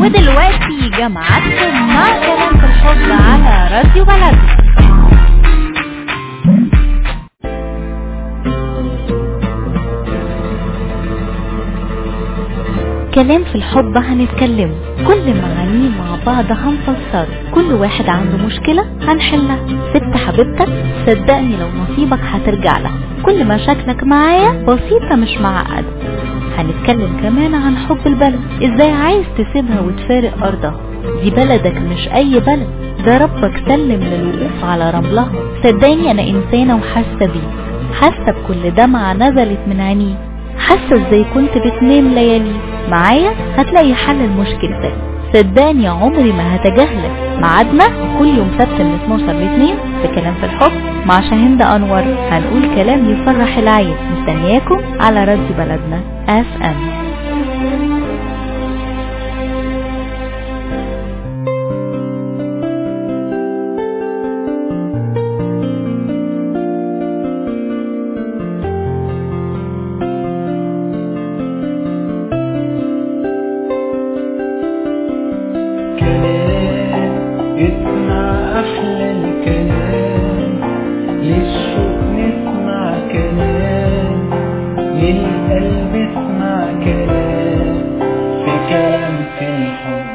ودلوقتي جمعتكم مع كلام في الحب على راديو بلد كلام في الحب هنتكلم كل معانيه مع بعض هنفسر كل واحد عنده مشكلة هنحلها ست حبيبتك صدقني لو نصيبك هترجع لها كل مشاكلك معايا بسيطة مش معقدة هنتكلم كمان عن حب البلد ازاي عايز تسيبها وتفارق ارضها دي بلدك مش اي بلد ده ربك سلم للوقوف على رملها صدقني انا انسانة وحاسة بيه حاسة بكل دمعة نزلت من عينيه حاسة ازاي كنت بتنام ليالي معايا هتلاقي حل لمشكلتك صدقني عمري ما هتجاهلك ميعادنا كل يوم سبت من 12 ل 2 في كلام في الحب مع شاهين انور هنقول كلام يفرح العين مستنياكم على راديو بلدنا اف ام كلام اسمع أحلى الكلام للشوق نسمع كلام للقلب اسمع كلام في كلام في الحب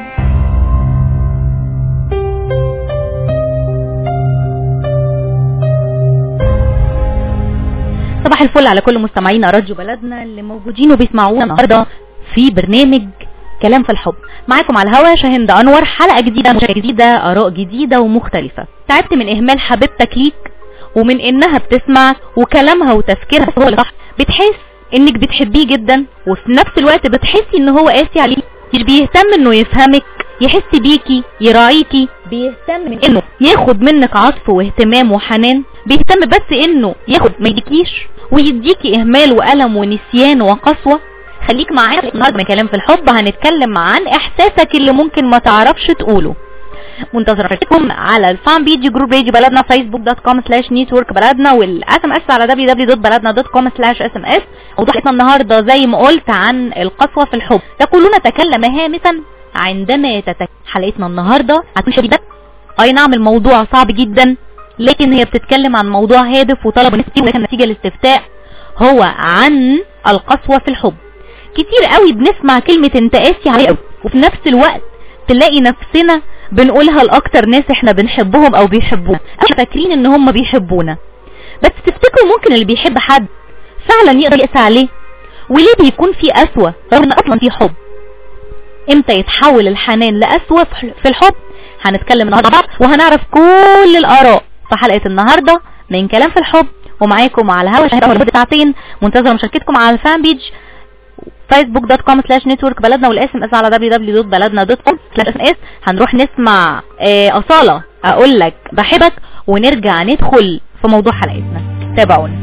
صباح الفل على كل مستمعينا راديو بلدنا اللي موجودين وبيسمعونا النهارده في برنامج كلام في الحب معاكم على الهوا شاهين انور حلقه جديده مشاكل جديده اراء جديده ومختلفه تعبت من اهمال حبيبتك ليك ومن انها بتسمع وكلامها وتفكيرها هو اللي صح بتحس انك بتحبيه جدا وفي نفس الوقت بتحسي ان هو قاسي عليكي مش بيهتم انه يفهمك يحس بيكي يراعيكي بيهتم من انه ياخد منك عطف واهتمام وحنان بيهتم بس انه ياخد ما يديكيش ويديكي اهمال والم ونسيان وقسوه خليك معانا النهارده من كلام في الحب هنتكلم عن احساسك اللي ممكن ما تعرفش تقوله منتظرتكم على الفان بيجي جروب راديو بلدنا فيسبوك دوت كوم سلاش نيتورك بلدنا والاس ام اس على www.بلدنا.com سلاش اس ام اس موضوعنا النهارده زي ما قلت عن القسوه في الحب يقولون تكلم هامسا عندما يتتكلم حلقتنا النهارده هتكون شديده اي نعم الموضوع صعب جدا لكن هي بتتكلم عن موضوع هادف وطلب نفسي ولكن نتيجه الاستفتاء هو عن القسوه في الحب كتير قوي بنسمع كلمة انت قاسي عليه قوي وفي نفس الوقت تلاقي نفسنا بنقولها لاكتر ناس احنا بنحبهم او بيحبونا او فاكرين ان هم بيحبونا بس تفتكروا ممكن اللي بيحب حد فعلا يقدر يقسى عليه وليه بيكون في قسوة رغم ان اصلا في حب امتى يتحول الحنان لقسوة في الحب هنتكلم النهارده وهنعرف كل الاراء في حلقة النهاردة من كلام في الحب ومعاكم على الهوا شهر لمدة ساعتين منتظرة مشاركتكم على الفان بيج فيسبوك دوت كوم سلاش نتورك بلدنا والاس ام اس على www.بلدنا.com سلاش اس اس هنروح نسمع آه اصالة اقول لك بحبك ونرجع ندخل في موضوع حلقتنا تابعونا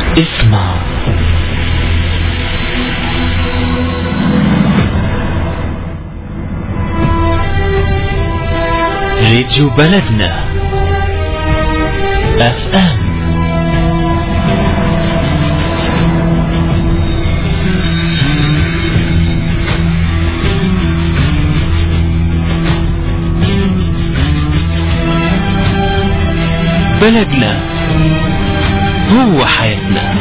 اسمع راديو بلدنا اف ام بلدنا هو حياتنا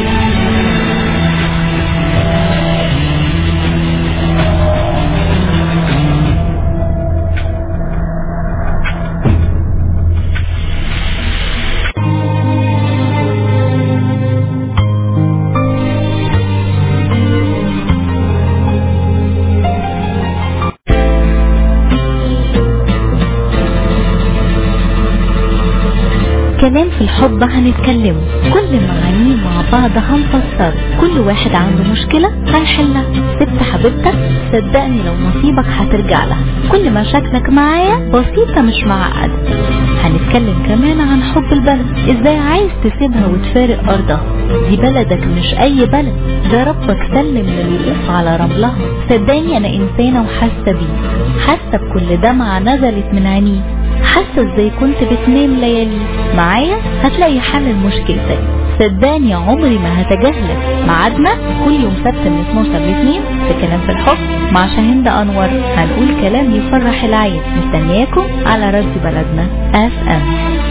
كلام في الحب هنتكلمه كل معانيه مع بعض هنفسر كل واحد عنده مشكلة هنحلها سبت حبيبتك صدقني لو نصيبك هترجع لها كل مشاكلك معايا بسيطة مش معقدة هنتكلم كمان عن حب البلد ازاي عايز تسيبها وتفارق ارضها دي بلدك مش اي بلد ده ربك سلم للوقوف على رملها صدقني انا انسانة وحاسة بيه حاسة بكل دمعة نزلت من عينيه حاسة ازاي كنت بتنام ليالي معايا هتلاقي حل لمشكلتك صدقني عمري ما هتجاهلك ميعادنا كل يوم سبت من 12 ل 2 في كلام في الحب مع شاهين انور هنقول كلام يفرح العين مستنياكم على راديو بلدنا اف ام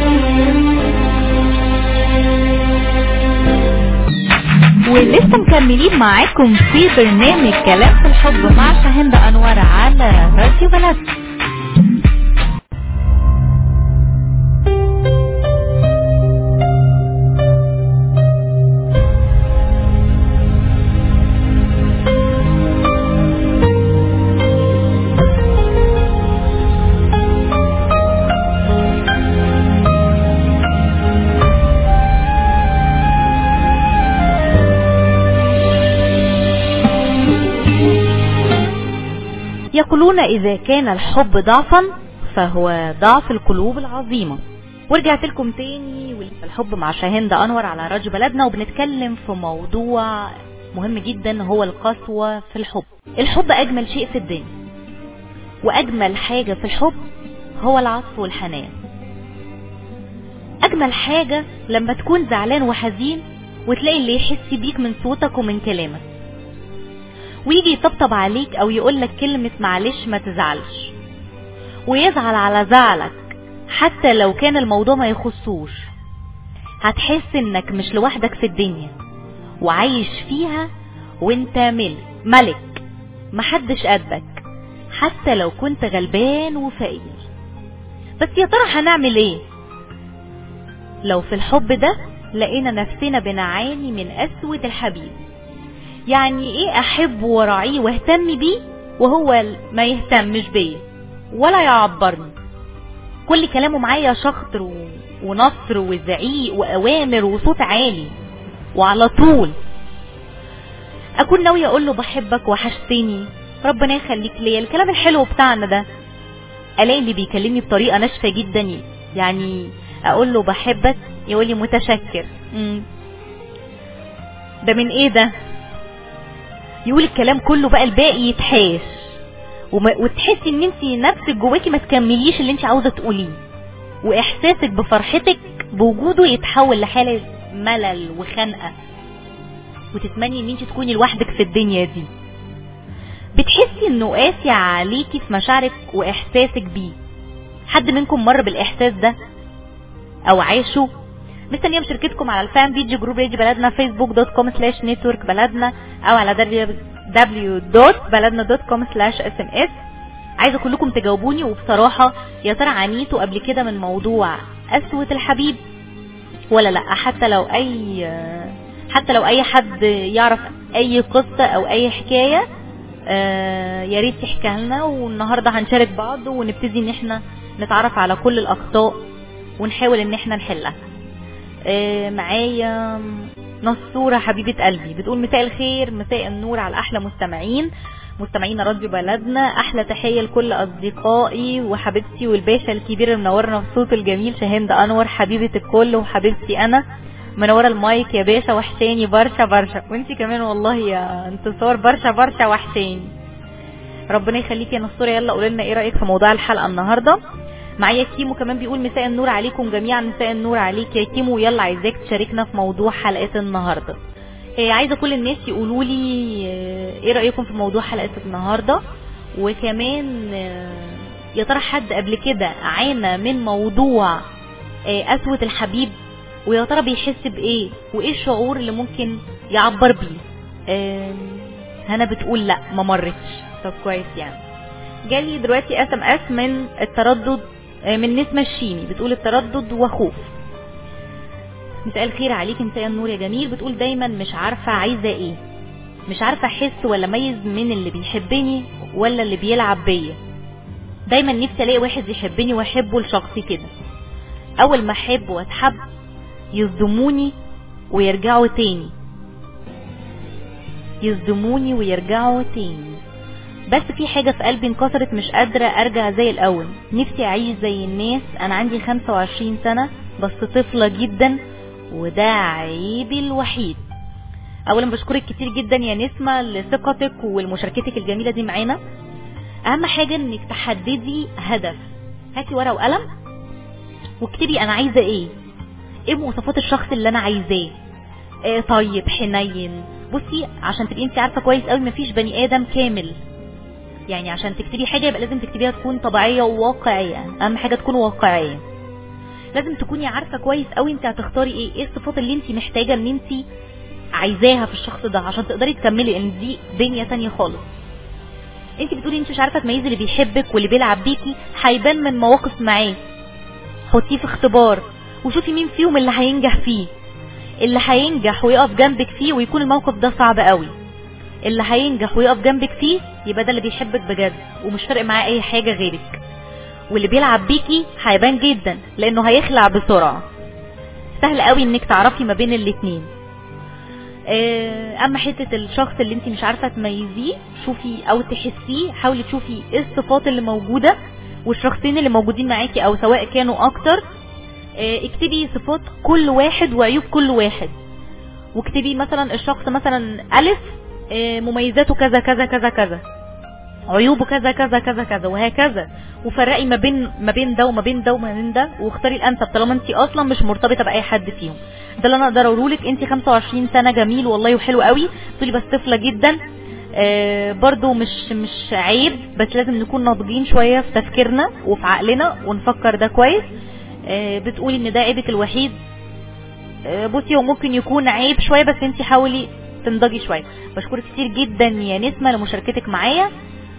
ولسه مكملين معاكم في برنامج كلام في الحب مع شاهين انور على راديو بلدنا يقولون إذا كان الحب ضعفا فهو ضعف القلوب العظيمة ورجعت لكم تاني والحب مع شاهين أنور على راديو بلدنا وبنتكلم في موضوع مهم جدا هو القسوة في الحب الحب أجمل شيء في الدنيا وأجمل حاجة في الحب هو العطف والحنان أجمل حاجة لما تكون زعلان وحزين وتلاقي اللي يحس بيك من صوتك ومن كلامك ويجي يطبطب عليك او يقولك كلمة معلش ما تزعلش ويزعل على زعلك حتى لو كان الموضوع ما يخصوش هتحس انك مش لوحدك في الدنيا وعايش فيها وانت ملك ملك محدش قدك حتى لو كنت غلبان وفقير بس يا ترى هنعمل ايه لو في الحب ده لقينا نفسنا بنعاني من قسوة الحبيب يعني ايه احب وراعيه واهتم بيه وهو ما يهتمش بيا ولا يعبرني كل كلامه معايا شخطر و... ونصر وزعيق واوامر وصوت عالي وعلى طول اكون ناوية اقول له بحبك وحشتني ربنا يخليك ليا الكلام الحلو بتاعنا ده الاقي اللي بيكلمني بطريقة ناشفة جدا يعني اقول له بحبك يقول لي متشكر مم. ده من ايه ده يقول الكلام كله بقى الباقي يتحاش وما وتحسي ان انت نفسك جواكي ما تكمليش اللي انت عاوزه تقوليه واحساسك بفرحتك بوجوده يتحول لحاله ملل وخنقه وتتمني ان انت تكوني لوحدك في الدنيا دي بتحسي انه قاسي عليكي في مشاعرك واحساسك بيه حد منكم مر بالاحساس ده او عاشه مستنيه مشاركتكم على الفان بيج جروب راديو بلدنا فيسبوك دوت كوم سلاش نتورك بلدنا او على www.baladna.com سلاش اس ام اس عايزه كلكم تجاوبوني وبصراحه يا ترى عانيتوا قبل كده من موضوع قسوه الحبيب ولا لا حتى لو اي حتى لو اي حد يعرف اي قصه او اي حكايه آه يا ريت تحكيها لنا والنهارده هنشارك بعض ونبتدي ان احنا نتعرف على كل الاخطاء ونحاول ان احنا نحلها آه معايا نصورة حبيبة قلبي بتقول مساء الخير مساء النور على أحلى مستمعين مستمعين راديو بلدنا أحلى تحية لكل أصدقائي وحبيبتي والباشا الكبير اللي منورنا بصوت الجميل شاهند أنور حبيبة الكل وحبيبتي أنا منوره المايك يا باشا وحشاني برشا برشا وانت كمان والله يا انتصار برشا برشا وحشاني ربنا يخليك يا نصوره يلا قولي لنا ايه رايك في موضوع الحلقه النهارده معايا كيمو كمان بيقول مساء النور عليكم جميعا مساء النور عليك يا كيمو يلا عايزاك تشاركنا في موضوع حلقه النهارده إيه عايزه كل الناس يقولوا لي ايه رايكم في موضوع حلقه النهارده وكمان يا ترى حد قبل كده عانى من موضوع قسوه الحبيب ويا ترى بيحس بايه وايه الشعور اللي ممكن يعبر بيه هنا بتقول لا ما مرتش طب كويس يعني جالي دلوقتي اس ام اس من التردد من نسمة الشيمي بتقول التردد وخوف مساء الخير عليك مساء النور يا جميل بتقول دايما مش عارفة عايزة ايه مش عارفة احس ولا اميز من اللي بيحبني ولا اللي بيلعب بيا دايما نفسي الاقي واحد يحبني واحبه لشخصي كده اول ما احب واتحب يصدموني ويرجعوا تاني يصدموني ويرجعوا تاني بس في حاجة في قلبي انكسرت مش قادرة ارجع زي الاول نفسي اعيش زي الناس انا عندي 25 سنة بس طفلة جدا وده عيبي الوحيد اولا بشكرك كتير جدا يا نسمة لثقتك والمشاركتك الجميلة دي معانا اهم حاجة انك تحددي هدف هاتي ورقة وقلم واكتبي انا عايزة ايه ايه مواصفات الشخص اللي انا عايزاه إيه طيب حنين بصي عشان تبقي انت عارفه كويس قوي مفيش بني ادم كامل يعني عشان تكتبي حاجه يبقى لازم تكتبيها تكون طبيعيه وواقعيه اهم حاجه تكون واقعيه لازم تكوني عارفه كويس قوي انت هتختاري ايه ايه الصفات اللي انت محتاجه ان انت عايزاها في الشخص ده عشان تقدري تكملي لان دي دنيا تانية خالص انت بتقولي انت مش عارفه تميزي اللي بيحبك واللي بيلعب بيكي هيبان من مواقف معاه حطيه في اختبار وشوفي مين فيهم اللي هينجح فيه اللي هينجح ويقف جنبك فيه ويكون الموقف ده صعب قوي اللي هينجح ويقف جنبك فيه يبقى ده اللي بيحبك بجد ومش فارق معاه اي حاجه غيرك واللي بيلعب بيكي هيبان جدا لانه هيخلع بسرعه سهل قوي انك تعرفي ما بين الاتنين اما حته الشخص اللي انت مش عارفه تميزيه شوفي او تحسيه حاولي تشوفي ايه الصفات اللي موجوده والشخصين اللي موجودين معاكي او سواء كانوا اكتر اكتبي صفات كل واحد وعيوب كل واحد واكتبي مثلا الشخص مثلا ألف مميزاته كذا كذا كذا كذا عيوبه كذا كذا كذا كذا وهكذا وفرقي ما بين ما بين ده وما بين ده وما بين ده واختاري الانسب طالما انت اصلا مش مرتبطه باي حد فيهم ده اللي انا اقدر اقوله لك انت 25 سنه جميل والله وحلو قوي تقولي بس طفله جدا آه برضو مش مش عيب بس لازم نكون ناضجين شويه في تفكيرنا وفي عقلنا ونفكر ده كويس آه بتقولي ان ده عيبك الوحيد آه بصي هو ممكن يكون عيب شويه بس انت حاولي تنضجي شويه بشكرك كتير جدا يا نسمه لمشاركتك معايا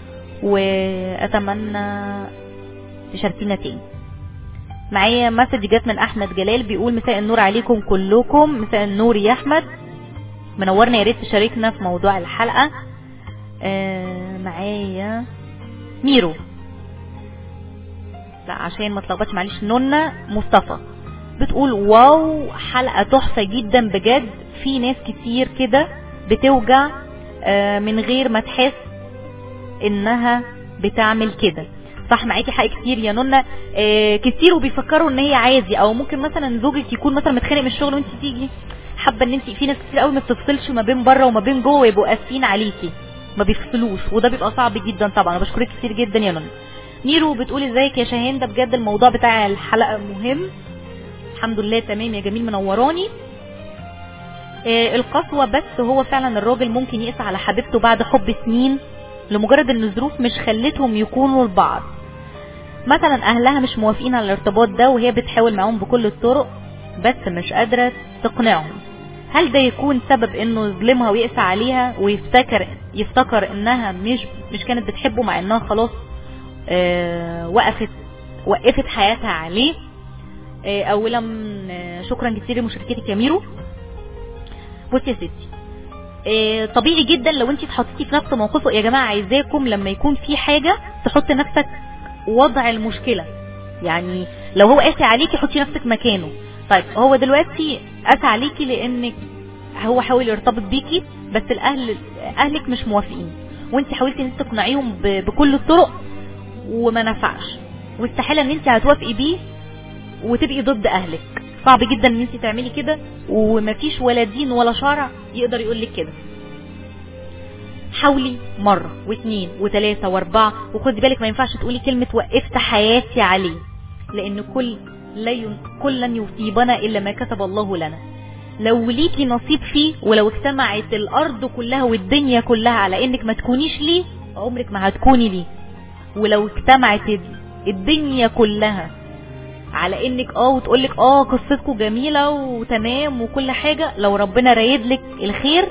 واتمنى تشاركينا تاني معايا مسج جت من احمد جلال بيقول مساء النور عليكم كلكم مساء النور يا احمد منورنا يا ريت تشاركنا في موضوع الحلقه آه معايا ميرو لا عشان ما تلخبطش معلش نونا مصطفى بتقول واو حلقه تحفه جدا بجد في ناس كتير كده بتوجع آه من غير ما تحس انها بتعمل كده صح معاكي حق كتير يا نونا آه كتير وبيفكروا ان هي عادي او ممكن مثلا زوجك يكون مثلا متخانق من الشغل وانت تيجي حابه ان انت في ناس كتير قوي ما بتفصلش ما بين بره وما بين جوه يبقوا قاسيين عليكي ما بيفصلوش وده بيبقى صعب جدا طبعا انا بشكرك كتير جدا يا نونا نيرو بتقول ازيك يا شاهين ده بجد الموضوع بتاع الحلقه مهم الحمد لله تمام يا جميل منوراني آه القسوه بس هو فعلا الراجل ممكن يقسى على حبيبته بعد حب سنين لمجرد ان الظروف مش خلتهم يكونوا لبعض مثلا اهلها مش موافقين على الارتباط ده وهي بتحاول معاهم بكل الطرق بس مش قادرة تقنعهم هل ده يكون سبب انه يظلمها ويقسى عليها ويفتكر يفتكر انها مش مش كانت بتحبه مع انها خلاص آه وقفت وقفت حياتها عليه آه اولا آه شكرا كتير لمشاركتك يا ميرو بصي يا ستي آه طبيعي جدا لو انت اتحطيتي في نفس موقفه يا جماعه عايزاكم لما يكون في حاجه تحط نفسك وضع المشكله يعني لو هو قاسي عليكي حطي نفسك مكانه طيب هو دلوقتي قاسي عليكي لانك هو حاول يرتبط بيكي بس الاهل اهلك مش موافقين وانت حاولتي ان انت تقنعيهم بكل الطرق وما نفعش واستحاله ان انت هتوافقي بيه وتبقي ضد اهلك صعب جدا ان انت تعملي كده ومفيش ولا دين ولا شرع يقدر يقول لك كده حاولي مرة واثنين وثلاثة واربعة وخدي بالك ما ينفعش تقولي كلمة وقفت حياتي عليه لان كل لا ين... كل لن يصيبنا الا ما كتب الله لنا لو ليكي نصيب فيه ولو اجتمعت الارض كلها والدنيا كلها على انك ما تكونيش ليه عمرك ما هتكوني ليه ولو اجتمعت الدنيا كلها على انك اه وتقولك اه قصتكم جميلة وتمام وكل حاجة لو ربنا رايد لك الخير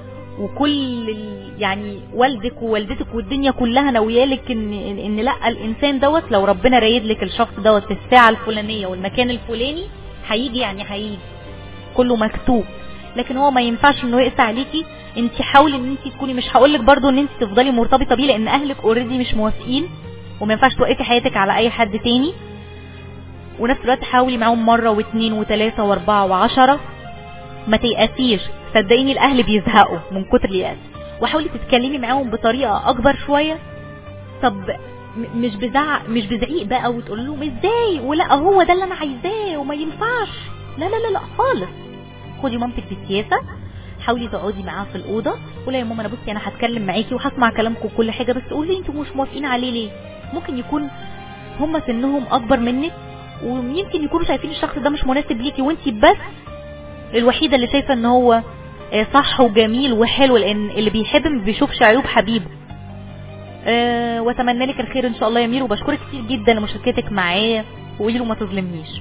وكل ال- يعني والدك ووالدتك والدنيا كلها ناويالك ان ان لا الانسان دوت لو ربنا رايد لك الشخص دوت في الساعه الفلانيه والمكان الفلاني هيجي يعني هيجي كله مكتوب لكن هو ما ينفعش انه يقسى عليكي انت حاولي ان انت تكوني مش هقول لك برضو ان انت تفضلي مرتبطه بيه لان اهلك اوريدي مش موافقين وما ينفعش توقفي حياتك على اي حد تاني ونفس الوقت حاولي معاهم مره واثنين وثلاثه واربعه وعشره ما تيأسيش صدقيني الاهل بيزهقوا من كتر اليأس وحاولي تتكلمي معاهم بطريقه اكبر شويه طب م- مش بزعق مش بزعيق بقى وتقول لهم ازاي ولا هو ده اللي انا عايزاه وما ينفعش لا لا لا لا خالص خدي مامتك بسياسه حاولي تقعدي معاها في الاوضه قولي يا ماما انا بصي انا هتكلم معاكي وهسمع كلامكم وكل حاجه بس قولي انتوا مش موافقين عليه ليه ممكن يكون هم سنهم اكبر منك ويمكن يكونوا شايفين الشخص ده مش مناسب ليكي وانتي بس الوحيده اللي شايفه ان هو آه، صح وجميل وحلو لان اللي بيحب ما بيشوفش عيوب حبيبه أه واتمنى لك الخير ان شاء الله يا مير وبشكرك كتير جدا لمشاركتك معايا وقولي له ما تظلمنيش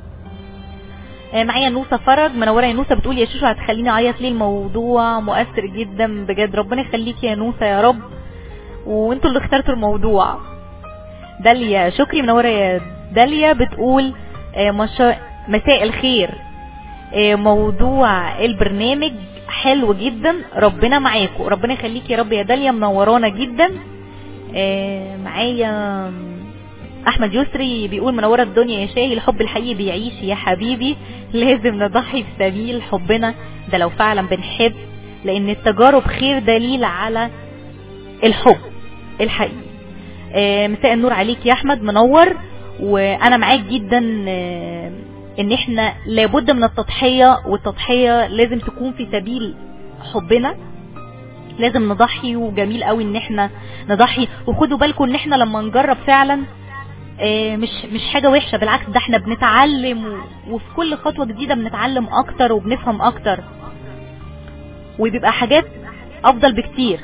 آه، معايا نوسة فرج منورة يا نوسة بتقول يا شوشو هتخليني اعيط ليه الموضوع مؤثر جدا بجد ربنا يخليكي يا نوسة يا رب وانتوا اللي اخترتوا الموضوع داليا شكري منورة يا داليا بتقول آه، مشا... مساء الخير آه، موضوع البرنامج حلو جدا ربنا معاكم ربنا يخليكي يا رب يا داليا منورانا جدا آه، معايا احمد يسري بيقول منوره الدنيا يا شاهي الحب الحقيقي بيعيش يا حبيبي لازم نضحي في سبيل حبنا ده لو فعلا بنحب لان التجارب خير دليل على الحب الحقيقي آه، مساء النور عليك يا احمد منور وانا معاك جدا آه، ان احنا لابد من التضحيه والتضحيه لازم تكون في سبيل حبنا لازم نضحي وجميل قوي ان احنا نضحي وخدوا بالكم ان احنا لما نجرب فعلا آه، مش مش حاجه وحشه بالعكس ده احنا بنتعلم و- وفي كل خطوه جديده بنتعلم اكتر وبنفهم اكتر وبيبقى حاجات افضل بكتير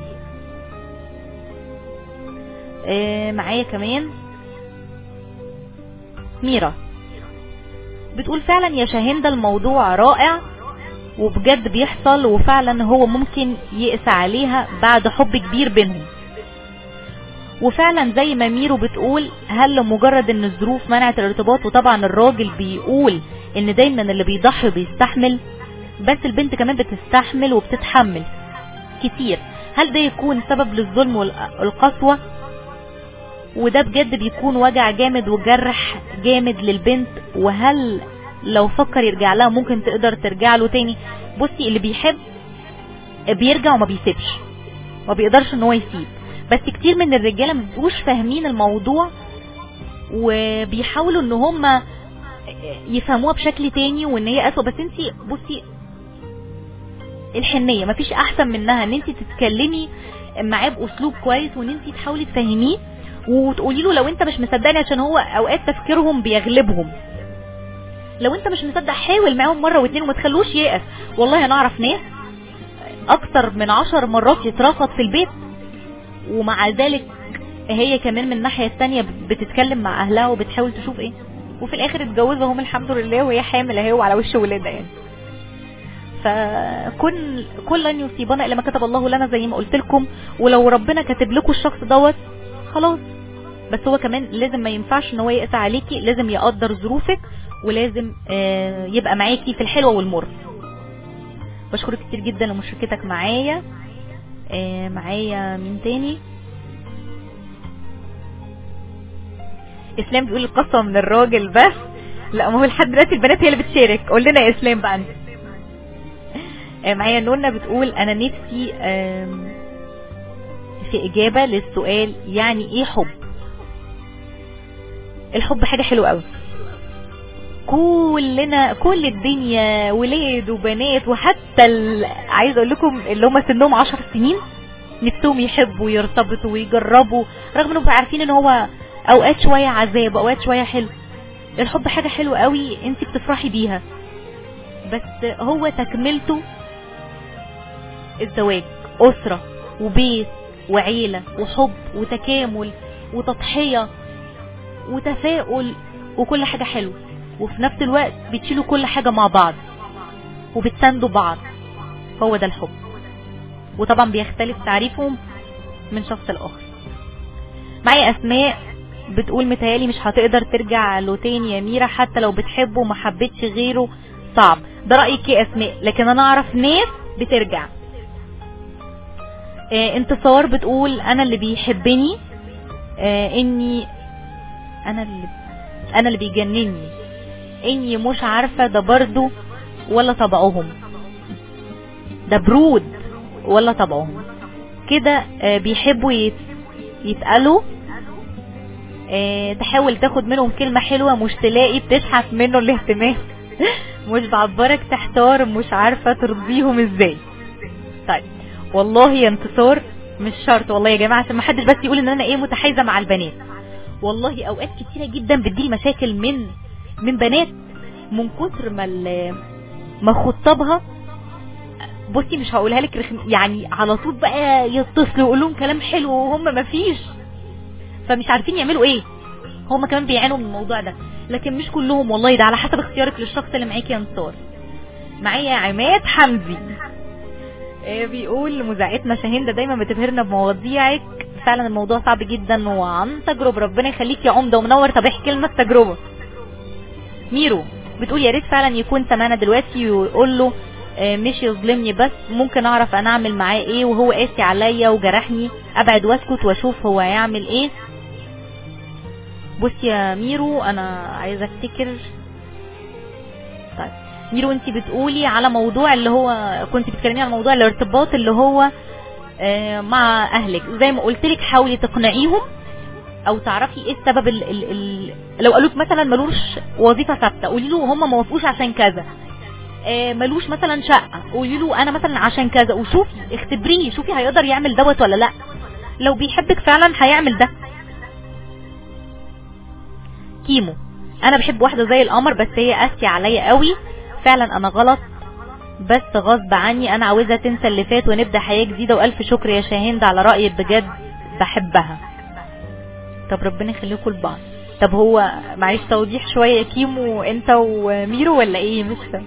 آه، معايا كمان ميرا بتقول فعلا يا شاهندة الموضوع رائع وبجد بيحصل وفعلا هو ممكن يقسى عليها بعد حب كبير بينهم وفعلا زي ما ميرو بتقول هل لمجرد ان الظروف منعت الارتباط وطبعا الراجل بيقول ان دايما اللي بيضحي بيستحمل بس البنت كمان بتستحمل وبتتحمل كتير هل ده يكون سبب للظلم والقسوة وده بجد بيكون وجع جامد وجرح جامد للبنت وهل لو فكر يرجع لها ممكن تقدر ترجع له تاني بصي اللي بيحب بيرجع وما بيسيبش ما بيقدرش ان هو يسيب بس كتير من الرجاله ما بيبقوش فاهمين الموضوع وبيحاولوا ان هم يفهموها بشكل تاني وان هي اسوء بس انت بصي الحنيه مفيش احسن منها ان انت تتكلمي معاه باسلوب كويس وان انت تحاولي تفهميه وتقولي له لو انت مش مصدقني عشان هو اوقات تفكيرهم بيغلبهم لو انت مش مصدق حاول معاهم مره واتنين وما تخلوش ييأس والله انا اعرف ناس اكتر من عشر مرات يترفض في البيت ومع ذلك هي كمان من الناحيه الثانيه بتتكلم مع اهلها وبتحاول تشوف ايه وفي الاخر اتجوزوا هم الحمد لله وهي حامل اهي وعلى وش ولادها يعني فكن كل لن يصيبنا الا ما كتب الله لنا زي ما قلت لكم ولو ربنا كاتب لكم الشخص دوت خلاص بس هو كمان لازم ما ينفعش ان هو يقسى عليكي لازم يقدر ظروفك ولازم آه، يبقى معاكي في الحلوه والمر بشكرك كتير جدا لمشاركتك معايا آه، معايا مين تاني اسلام بيقول القصه من الراجل بس لا ما هو لحد دلوقتي البنات هي اللي بتشارك قول لنا يا اسلام بقى انت آه، معايا نونا بتقول انا نفسي آم، في اجابه للسؤال يعني ايه حب الحب حاجه حلوه قوي كلنا كل الدنيا ولاد وبنات وحتى ال... عايز اقول لكم اللي هم سنهم 10 سنين نفسهم يحبوا ويرتبطوا ويجربوا رغم انهم عارفين ان هو اوقات شويه عذاب اوقات شويه حلو الحب حاجه حلوه قوي انت بتفرحي بيها بس هو تكملته الزواج اسره وبيت وعيله وحب وتكامل وتضحيه وتفاؤل وكل حاجه حلوه وفي نفس الوقت بتشيلوا كل حاجه مع بعض وبتساندوا بعض هو ده الحب وطبعا بيختلف تعريفهم من شخص لاخر معايا اسماء بتقول متهيالي مش هتقدر ترجع له تاني يا ميرا حتى لو بتحبه وما حبتش غيره صعب ده رايك يا اسماء لكن انا اعرف ناس بترجع آه انتصار بتقول انا اللي بيحبني آه اني انا اللي انا اللي بيجنني اني مش عارفه ده برضو ولا طبعهم ده برود ولا طبعهم كده آه بيحبوا يت... يتقالوا آه تحاول تاخد منهم كلمة حلوة مش تلاقي بتشحت منه الاهتمام مش بعبرك تحتار مش عارفة ترضيهم ازاي طيب والله يا انتصار مش شرط والله يا جماعة عشان ما حدش بس يقول ان انا ايه متحيزة مع البنات والله اوقات كتيرة جدا بتجيلي مشاكل من من بنات من كتر ما ما خطبها بصي مش هقولها لك رخم يعني على طول بقى يتصلوا يقول لهم كلام حلو وهم ما فيش فمش عارفين يعملوا ايه هم كمان بيعانوا من الموضوع ده لكن مش كلهم والله ده على حسب اختيارك للشخص اللي معاكي يا انصار معايا عماد حمدي إيه بيقول مذيعتنا شاهين ده دايما بتبهرنا بمواضيعك فعلا الموضوع صعب جدا وعن تجربه ربنا يخليك يا عمده ومنور طب احكي لنا التجربه ميرو بتقول يا ريت فعلا يكون سمعنا دلوقتي ويقول له مش يظلمني بس ممكن اعرف انا اعمل معاه ايه وهو قاسي عليا وجرحني ابعد واسكت واشوف هو هيعمل ايه بصي يا ميرو انا عايزه افتكر طيب ميرو انت بتقولي على موضوع اللي هو كنت بتكلمي على موضوع الارتباط اللي هو مع اهلك زي ما قلت لك حاولي تقنعيهم او تعرفي ايه السبب ال ال ال لو قالوك مثلا ملوش وظيفه ثابته قولي له هم ما وافقوش عشان كذا آه ملوش مثلا شقه قولي له انا مثلا عشان كذا وشوفي اختبريه شوفي هيقدر يعمل دوت ولا لا لو بيحبك فعلا هيعمل ده كيمو انا بحب واحده زي القمر بس هي قاسيه عليا قوي فعلا انا غلط بس غصب عني انا عاوزها تنسى اللي فات ونبدا حياه جديده والف شكر يا شاهين على رايك بجد بحبها طب ربنا يخليكم لبعض طب هو معلش توضيح شويه يا كيمو انت وميرو ولا ايه مش فاهم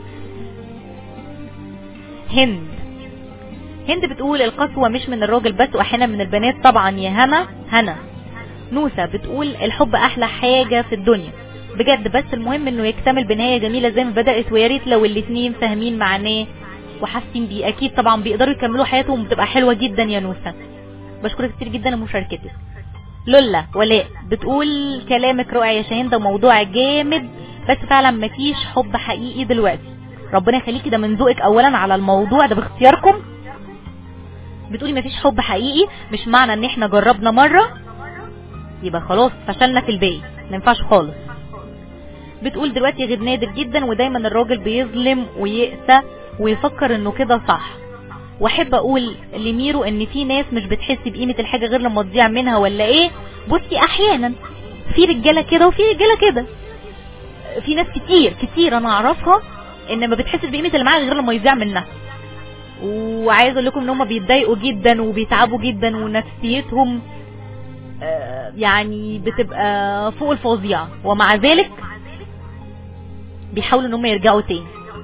هند هند بتقول القسوة مش من الراجل بس واحيانا من البنات طبعا يا هنا هنا نوسة بتقول الحب احلى حاجة في الدنيا بجد بس المهم انه يكتمل بنهاية جميلة زي ما بدأت ويا ريت لو الاتنين فاهمين معناه وحاسين بيه اكيد طبعا بيقدروا يكملوا حياتهم بتبقى حلوة جدا يا نوسة بشكرك كتير جدا لمشاركتك لولا ولاء بتقول كلامك رائع يا شاهين ده موضوع جامد بس فعلا مفيش حب حقيقي دلوقتي ربنا يخليكي ده من ذوقك اولا على الموضوع ده باختياركم بتقولي مفيش حب حقيقي مش معنى ان احنا جربنا مرة يبقى خلاص فشلنا في الباقي ما ينفعش خالص بتقول دلوقتي غير نادر جدا ودايما الراجل بيظلم ويقسى ويفكر انه كده صح واحب اقول لميرو ان في ناس مش بتحس بقيمة الحاجة غير لما تضيع منها ولا ايه بصي احيانا في رجالة كده وفي رجالة كده في ناس كتير كتير انا اعرفها ان ما بتحسش بقيمه اللي معاها غير لما يضيع منها وعايز اقول لكم ان هم بيتضايقوا جدا وبيتعبوا جدا ونفسيتهم يعني بتبقى فوق الفظيعه ومع ذلك بيحاولوا ان هم يرجعوا تاني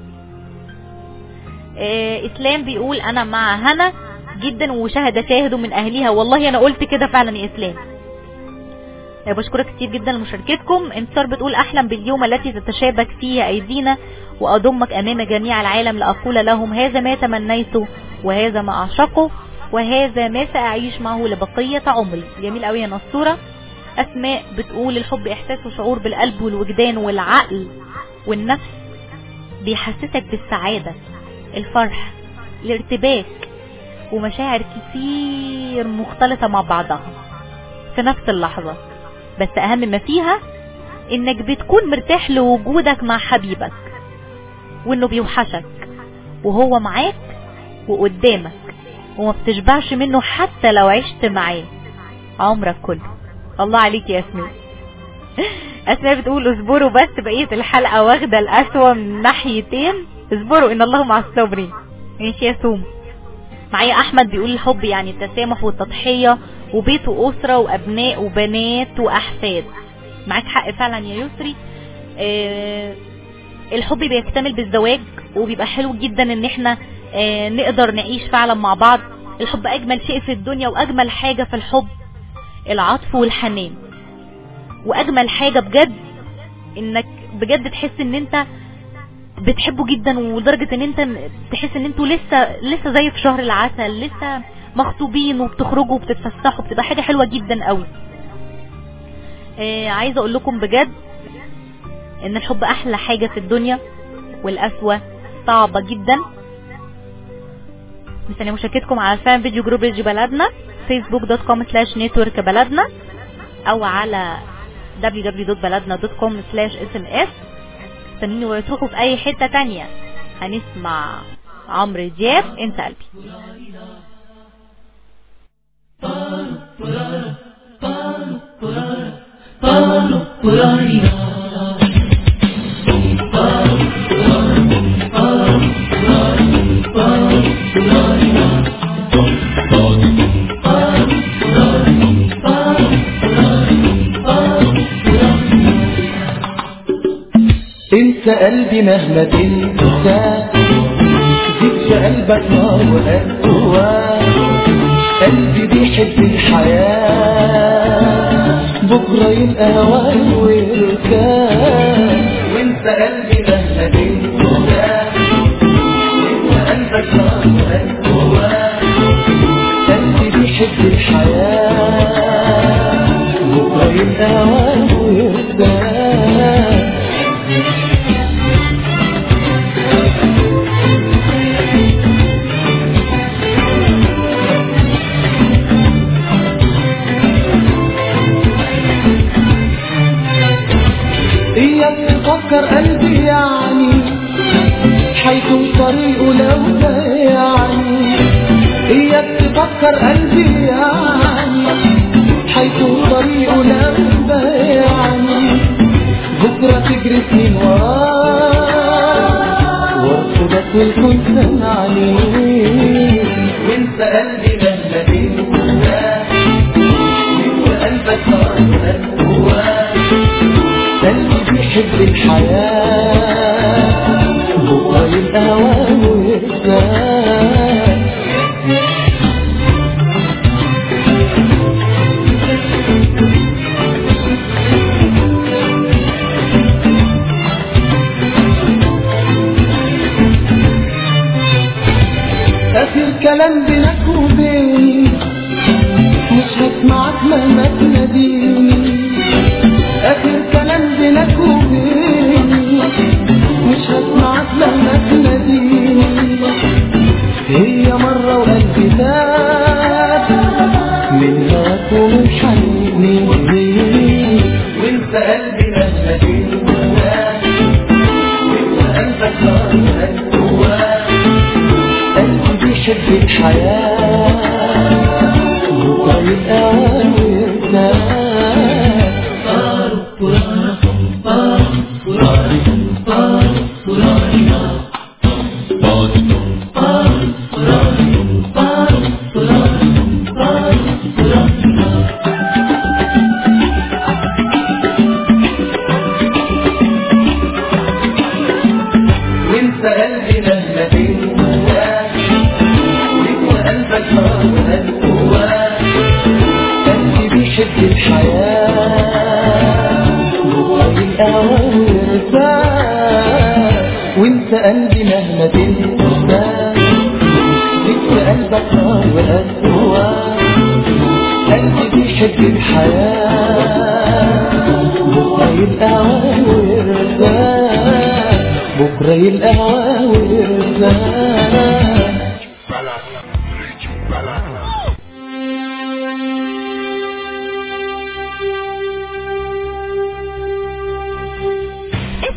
اسلام بيقول انا مع هنا جدا وشهد شاهد من اهليها والله انا قلت كده فعلا يا اسلام بشكرك كتير جدا لمشاركتكم انتصار بتقول احلم باليوم التي تتشابك فيه ايدينا واضمك امام جميع العالم لاقول لهم هذا ما تمنيته وهذا ما اعشقه وهذا ما ساعيش معه لبقية عمري جميل قوي يا نصورة اسماء بتقول الحب احساس وشعور بالقلب والوجدان والعقل والنفس بيحسسك بالسعادة الفرح الارتباك ومشاعر كتير مختلطة مع بعضها في نفس اللحظة بس اهم ما فيها انك بتكون مرتاح لوجودك مع حبيبك وانه بيوحشك وهو معاك وقدامك وما بتشبعش منه حتى لو عشت معاه عمرك كله الله عليك يا اسماء اسماء بتقول اصبروا بس بقية الحلقة واخدة الاسوأ من ناحيتين اصبروا ان الله مع الصابرين ماشي يا سوم معايا احمد بيقول الحب يعني التسامح والتضحية وبيت واسرة وابناء وبنات واحفاد معاك حق فعلا يا يسري آه الحب بيكتمل بالزواج وبيبقى حلو جدا ان احنا آه نقدر نعيش فعلا مع بعض الحب اجمل شيء في الدنيا واجمل حاجة في الحب العطف والحنان واجمل حاجة بجد انك بجد تحس ان انت بتحبه جدا ولدرجة ان انت تحس ان انتوا لسه لسه زي في شهر العسل لسه مخطوبين وبتخرجوا وبتتفسحوا بتبقى حاجة حلوة جدا قوي آه عايزة اقول لكم بجد ان الحب احلى حاجة في الدنيا والاسوة صعبة جدا مستني مشاركتكم على الفان فيديو جروب ريجي بلدنا فيسبوك دوت كوم سلاش نتورك بلدنا او على www.بلدنا.com سلاش اسم اس استنوني وتروحوا في اي حتة تانية هنسمع عمرو دياب انت قلبي انت قلبي مهما تنسى زيد في قلبك نار وقوى قلبي بيحب الحياة بكرة يبقى هواي ويركان وانت قلبي مهما تنسى زيد في قلبك نار وقوى قلبي بيحب الحياة بكرة يبقى هواي ويركان إياك تفكر قلبي يعني حيكون طريقه لو يعني إياك تفكر قلبي يعني حيكون طريقه لو يعني بكرة تجري سنين وراه وارفضك والكون سمعني وانت قلبي مهما تنسى وقلبك نار جواه قلبي بيحب الحياة بكرة يبقى هواه ويرتاح آخر كلام بينك وبيني مش هسمعك مهما تناديني آخر كلام بينك وبيني مش هسمعك لما تناديني هي مرة وقلبي تاب من هواك ومن حنيني وانت قلبي مهما تنسى وانت قلبك نار جواه قلبي بيحب الحياة بكرة يبقى ويرتاح وانت قلبي مهما تنسى وقلبك نار جواه قلبي بيحب الحياة بكرة يبقى ويرتاح وانت قلبي مهما تنسى ذكر قلبك نار وقواه قلبي بيحب الحياة بكرة يبقى ويرتاح بكرة يبقى ويرتاح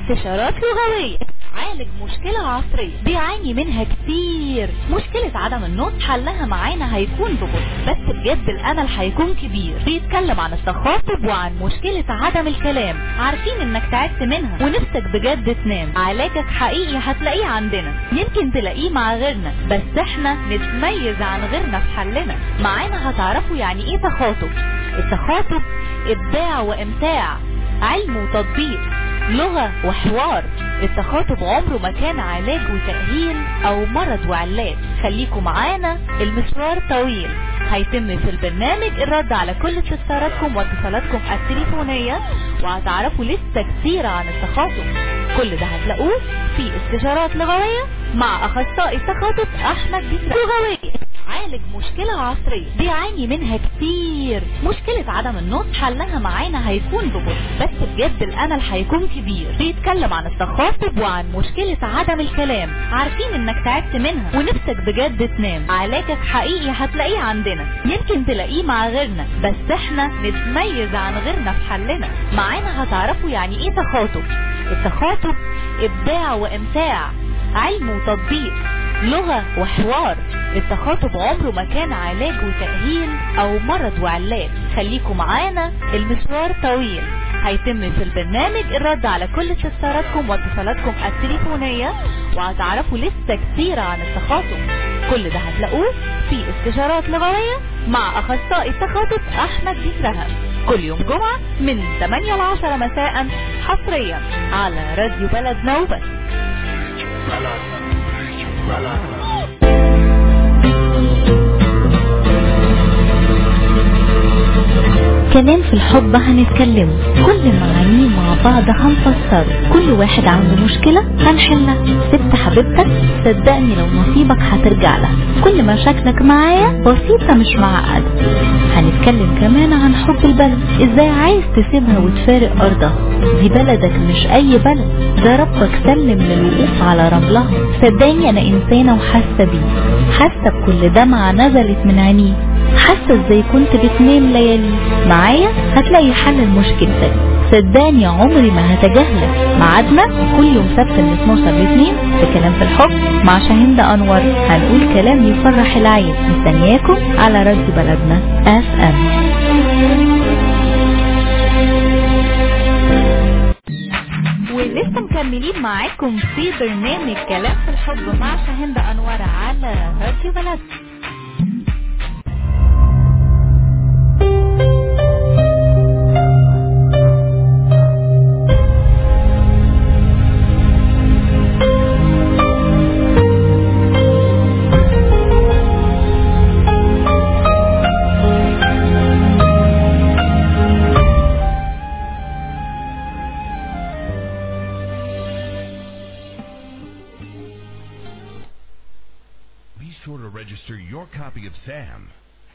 استشارات لغوية عالج مشكلة عصرية بيعاني منها كتير مشكلة عدم النطق حلها معانا هيكون ببطء بس بجد الامل هيكون كبير بيتكلم عن التخاطب وعن مشكلة عدم الكلام عارفين انك تعبت منها ونفسك بجد تنام علاجك حقيقي هتلاقيه عندنا يمكن تلاقيه مع غيرنا بس احنا نتميز عن غيرنا في حلنا معانا هتعرفوا يعني ايه تخاطب التخاطب ابداع وامتاع علم وتطبيق لغة وحوار التخاطب عمره ما كان علاج وتأهيل او مرض وعلاج خليكم معانا المشوار طويل هيتم في البرنامج الرد على كل استفساراتكم واتصالاتكم التليفونية وهتعرفوا لسه كتير عن التخاطب كل ده هتلاقوه في استشارات لغوية مع اخصائي التخاطب احمد بيسرا لغوية عالج مشكلة عصرية بيعاني منها كتير مشكلة عدم النطق حلها معانا هيكون ببطء بس بجد الامل هيكون كبير بيتكلم عن التخاطب وعن مشكلة عدم الكلام عارفين انك تعبت منها ونفسك بجد تنام علاجك حقيقي هتلاقيه عندنا يمكن تلاقيه مع غيرنا بس احنا نتميز عن غيرنا في حلنا معانا هتعرفوا يعني ايه تخاطب التخاطب ابداع وامتاع علم وتطبيق لغة وحوار التخاطب عمره ما كان علاج وتأهيل او مرض وعلاج خليكم معانا المشوار طويل هيتم في البرنامج الرد على كل استفساراتكم واتصالاتكم التليفونية وهتعرفوا لسه كتير عن التخاطب كل ده هتلاقوه في استشارات لغوية مع اخصائي التخاطب احمد بيسرها كل يوم جمعة من 8 ل 10 مساء حصريا على راديو بلدنا وبس كلام في الحب هنتكلمه كل معانيه مع بعض هنفسره كل واحد عنده مشكلة هنحلها ست حبيبتك صدقني لو نصيبك هترجع لها كل مشاكلك معايا بسيطة مش معقدة هنتكلم كمان عن حب البلد ازاي عايز تسيبها وتفارق ارضها دي بلدك مش اي بلد ده ربك سلم للوقوف على رملها صدقني انا انسانة وحاسة بيه حاسة بكل دمعة نزلت من عينيه حاسة ازاي كنت بتنام ليالي معايا هتلاقي حل لمشكلتك صدقني عمري ما هتجاهلك ميعادنا كل يوم سبت من 12 ل 2 في كلام في الحب مع شاهين انور هنقول كلام يفرح العين مستنياكم على راديو بلدنا اف ام ولسه مكملين معاكم في برنامج كلام في الحب مع شاهين انور على راديو بلدنا Be sure to register your copy of Sam.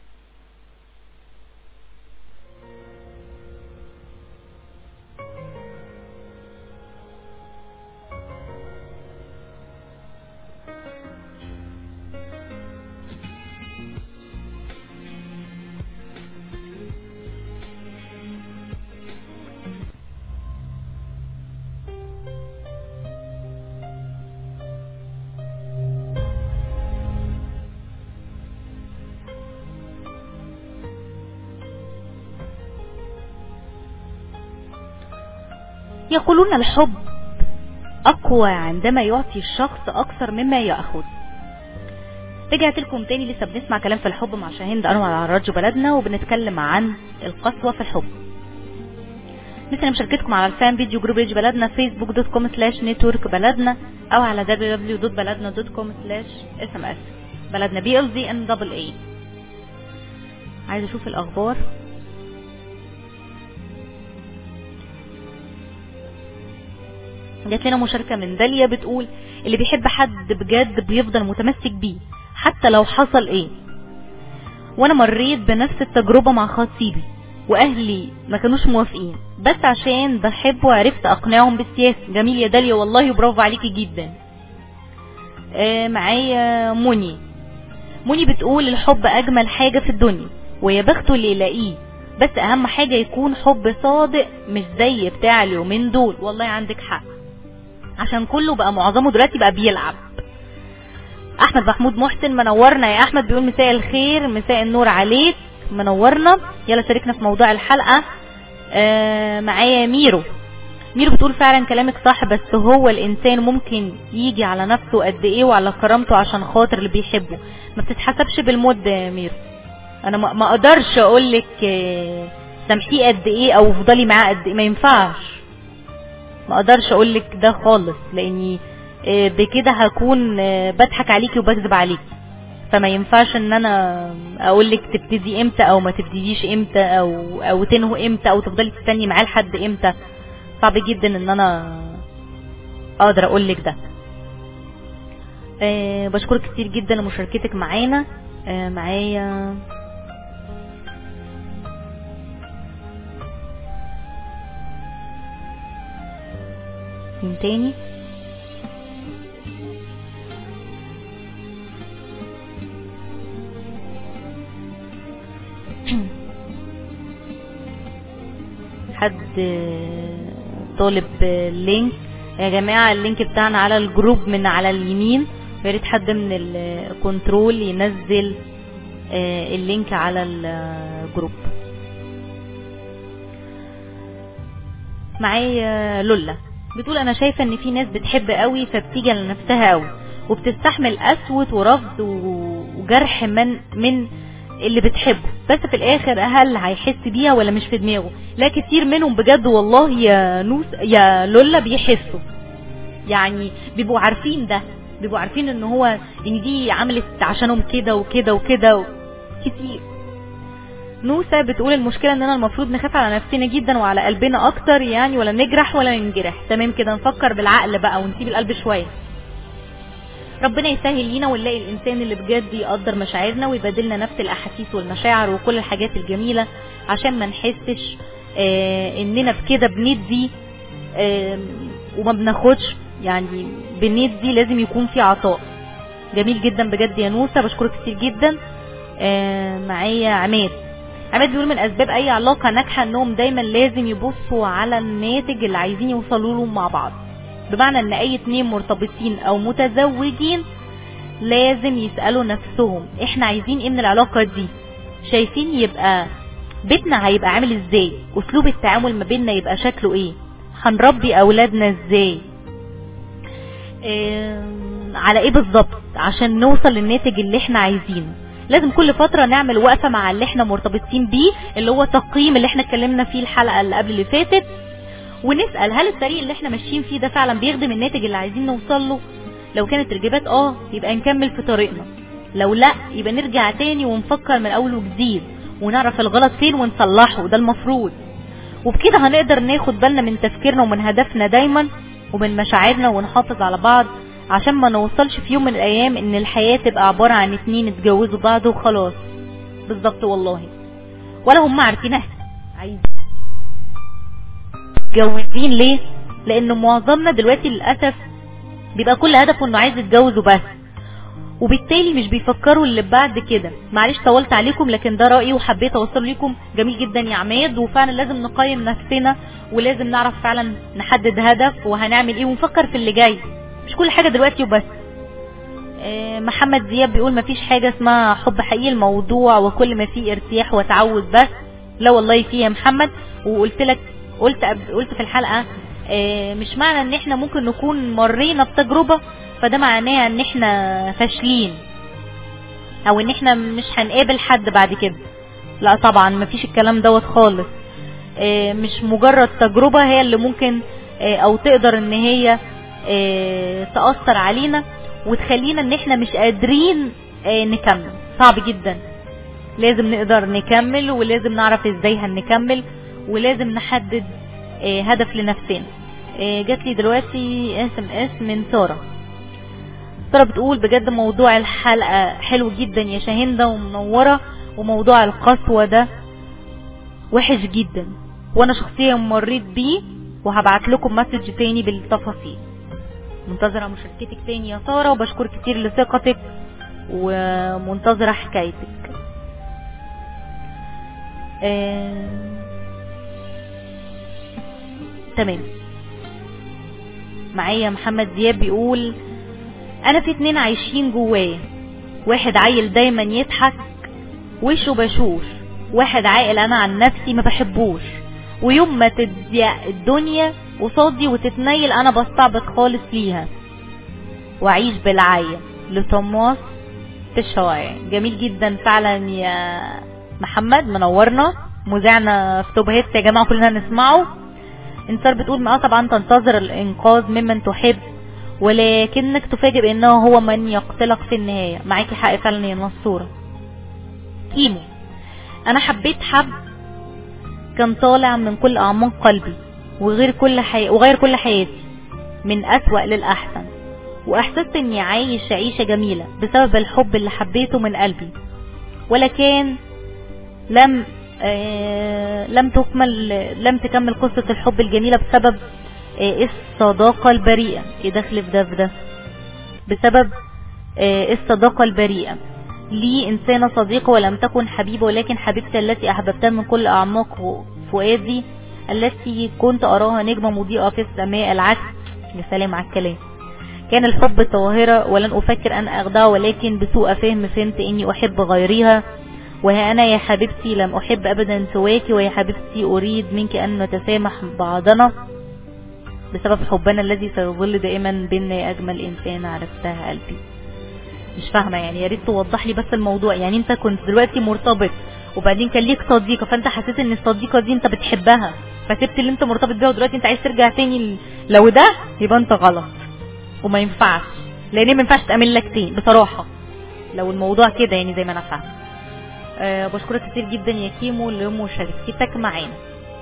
يقولون الحب أقوى عندما يعطي الشخص أكثر مما يأخذ رجعت لكم تاني لسه بنسمع كلام في الحب مع شاهين ده أنور على راديو بلدنا وبنتكلم عن القسوة في الحب مثل مشاركتكم على الفان فيديو جروب ريج بلدنا فيسبوك دوت كوم سلاش نتورك بلدنا او على www.بلدنا.com سلاش اس ام اس بلدنا بي ال زي ان دبل اي عايز اشوف الاخبار جات لنا مشاركة من داليا بتقول اللي بيحب حد بجد بيفضل متمسك بيه حتى لو حصل ايه وانا مريت بنفس التجربة مع خطيبي واهلي ما كانوش موافقين بس عشان بحبه وعرفت اقنعهم بالسياسة جميل يا داليا والله برافو عليكي جدا آه معايا مني مني بتقول الحب اجمل حاجة في الدنيا ويا بخته اللي يلاقيه بس اهم حاجة يكون حب صادق مش زي بتاع اليومين دول والله عندك حق عشان كله بقى معظمه دلوقتي بقى بيلعب احمد محمود محسن منورنا يا احمد بيقول مساء الخير مساء النور عليك منورنا يلا شاركنا في موضوع الحلقه آه معايا ميرو ميرو بتقول فعلا كلامك صح بس هو الانسان ممكن يجي على نفسه قد ايه وعلى كرامته عشان خاطر اللي بيحبه ما بتتحسبش بالمده يا ميرو انا ما ما اقدرش اقول لك سامحيه قد ايه او افضلي معاه قد ايه ما ينفعش ما اقدرش اقول لك ده خالص لاني آه، بكده هكون آه، بضحك عليكي وبكذب عليكي فما ينفعش ان انا اقول لك تبتدي امتى او ما تبتديش امتى او او تنهوا امتى او تفضلي تستني معاه لحد امتى صعب جدا ان انا اقدر اقول لك ده آه، بشكرك كتير جدا لمشاركتك معانا آه، معايا مين تاني حد طالب لينك يا جماعة اللينك بتاعنا على الجروب من على اليمين يا ريت حد من الكنترول ينزل آه، اللينك على الجروب معايا لولا بتقول انا شايفة ان في ناس بتحب قوي فبتيجي على نفسها قوي وبتستحمل قسوة ورفض و- وجرح من من اللي بتحبه بس في الاخر هل هيحس بيها ولا مش في دماغه لا كتير منهم بجد والله يا نوس يا لولا بيحسوا يعني بيبقوا عارفين ده بيبقوا عارفين ان هو ان دي عملت عشانهم كده وكده وكده و... كتير نوسة بتقول المشكلة اننا المفروض نخاف على نفسنا جدا وعلى قلبنا اكتر يعني ولا نجرح ولا ننجرح تمام كده نفكر بالعقل بقى ونسيب القلب شوية ربنا يسهل لينا ونلاقي الانسان اللي بجد يقدر مشاعرنا ويبادلنا نفس الاحاسيس والمشاعر وكل الحاجات الجميلة عشان ما نحسش آه اننا بكده بندي آه وما بناخدش يعني بندي لازم يكون في عطاء جميل جدا بجد يا نوسة بشكرك كتير جدا آه معايا عماد عماد بيقول من اسباب اي علاقة ناجحة انهم دايما لازم يبصوا على الناتج اللي عايزين يوصلوا له مع بعض بمعنى ان اي اتنين مرتبطين او متزوجين لازم يسألوا نفسهم احنا عايزين ايه من العلاقة دي شايفين يبقى بيتنا هيبقى عامل ازاي اسلوب التعامل ما بيننا يبقى شكله ايه هنربي اولادنا ازاي آم، على ايه بالظبط عشان نوصل للناتج اللي احنا عايزينه لازم كل فترة نعمل وقفة مع اللي احنا مرتبطين بيه اللي هو تقييم اللي احنا اتكلمنا فيه الحلقة اللي قبل اللي فاتت ونسأل هل الطريق اللي احنا ماشيين فيه ده فعلا بيخدم الناتج اللي عايزين نوصل له لو كانت الاجابات اه يبقى نكمل في طريقنا لو لا يبقى نرجع تاني ونفكر من اول وجديد ونعرف الغلط فين ونصلحه ده المفروض وبكده هنقدر ناخد بالنا من تفكيرنا ومن هدفنا دايما ومن مشاعرنا ونحافظ على بعض عشان ما نوصلش في يوم من الايام ان الحياة تبقى عبارة عن اتنين اتجوزوا بعض وخلاص بالظبط والله ولا هم عارفين احنا عايزين متجوزين ليه لان معظمنا دلوقتي للاسف بيبقى كل هدفه انه عايز يتجوز وبس وبالتالي مش بيفكروا اللي بعد كده معلش طولت عليكم لكن ده رأيي وحبيت اوصله لكم جميل جدا يا عماد وفعلا لازم نقيم نفسنا ولازم نعرف فعلا نحدد هدف وهنعمل ايه ونفكر في اللي جاي مش كل حاجة دلوقتي وبس آه، محمد زياد بيقول مفيش حاجة اسمها حب حقيقي الموضوع وكل ما فيه ارتياح وتعود بس لا والله فيه يا محمد وقلت لك قلت قبل- قلت في الحلقة آه، مش معنى ان احنا ممكن نكون مرينا بتجربة فده معناه ان احنا فاشلين او ان احنا مش هنقابل حد بعد كده لا طبعا مفيش الكلام دوت خالص آه، مش مجرد تجربة هي اللي ممكن آه، او تقدر ان هي آه، تأثر علينا وتخلينا ان احنا مش قادرين آه، نكمل صعب جدا لازم نقدر نكمل ولازم نعرف ازاي هنكمل ولازم نحدد آه، هدف لنفسنا آه، جات لي دلوقتي اس ام اس من ساره ساره بتقول بجد موضوع الحلقه حلو جدا يا شاهنده ومنوره وموضوع القسوه ده وحش جدا وانا شخصيا مريت بيه وهبعت لكم مسج تاني بالتفاصيل منتظره مشاركتك تاني يا ساره وبشكر كتير لثقتك ومنتظره حكايتك آه... تمام معايا محمد دياب بيقول انا في اتنين عايشين جوايا واحد عيل دايما يضحك وشه بشوش واحد عاقل انا عن نفسي ما بحبوش ويوم ما تضيق الدنيا قصادي وتتنيل انا بستعبط خالص ليها واعيش بالعاية لتماس في الشوارع جميل جدا فعلا يا محمد منورنا مذيعنا في توب هيتس يا جماعه كلنا نسمعه انتصار بتقول اه طبعا تنتظر الانقاذ ممن تحب ولكنك تفاجئ بانه هو من يقتلك في النهايه معاكي حق فعلا يا نصوره كيمو انا حبيت حب كان طالع من كل اعماق قلبي وغير كل حي... وغير كل حياتي من اسوأ للاحسن واحسست اني عايش عيشة جميلة بسبب الحب اللي حبيته من قلبي ولكن لم آه لم تكمل لم تكمل قصة الحب الجميلة بسبب آه الصداقة البريئة ايه دخل في ده في ده بسبب آه الصداقة البريئة لي إنسانة صديقة ولم تكن حبيبة ولكن حبيبتي التي أحببتها من كل أعماق فؤادي التي كنت أراها نجمة مضيئة في السماء العكس يا سلام على الكلام كان الحب طاهرة ولن أفكر أن أخدعه ولكن بسوء فهم فهمت إني أحب غيرها وها أنا يا حبيبتي لم أحب أبدا سواك ويا حبيبتي أريد منك أن نتسامح بعضنا بسبب حبنا الذي سيظل دائما بيننا يا أجمل إنسان عرفتها قلبي مش فاهمة يعني يا ريت توضح لي بس الموضوع يعني أنت كنت دلوقتي مرتبط وبعدين كان ليك صديقة فأنت حسيت إن الصديقة دي أنت بتحبها فسبت اللي أنت مرتبط بيها ودلوقتي أنت عايز ترجع تاني ل- لو ده يبقى أنت غلط وما ينفعش لان ما ينفعش تأمن لك تاني بصراحة لو الموضوع كده يعني زي ما انا فاهم أه بشكرك كتير جدا يا كيمو لمشاركتك معانا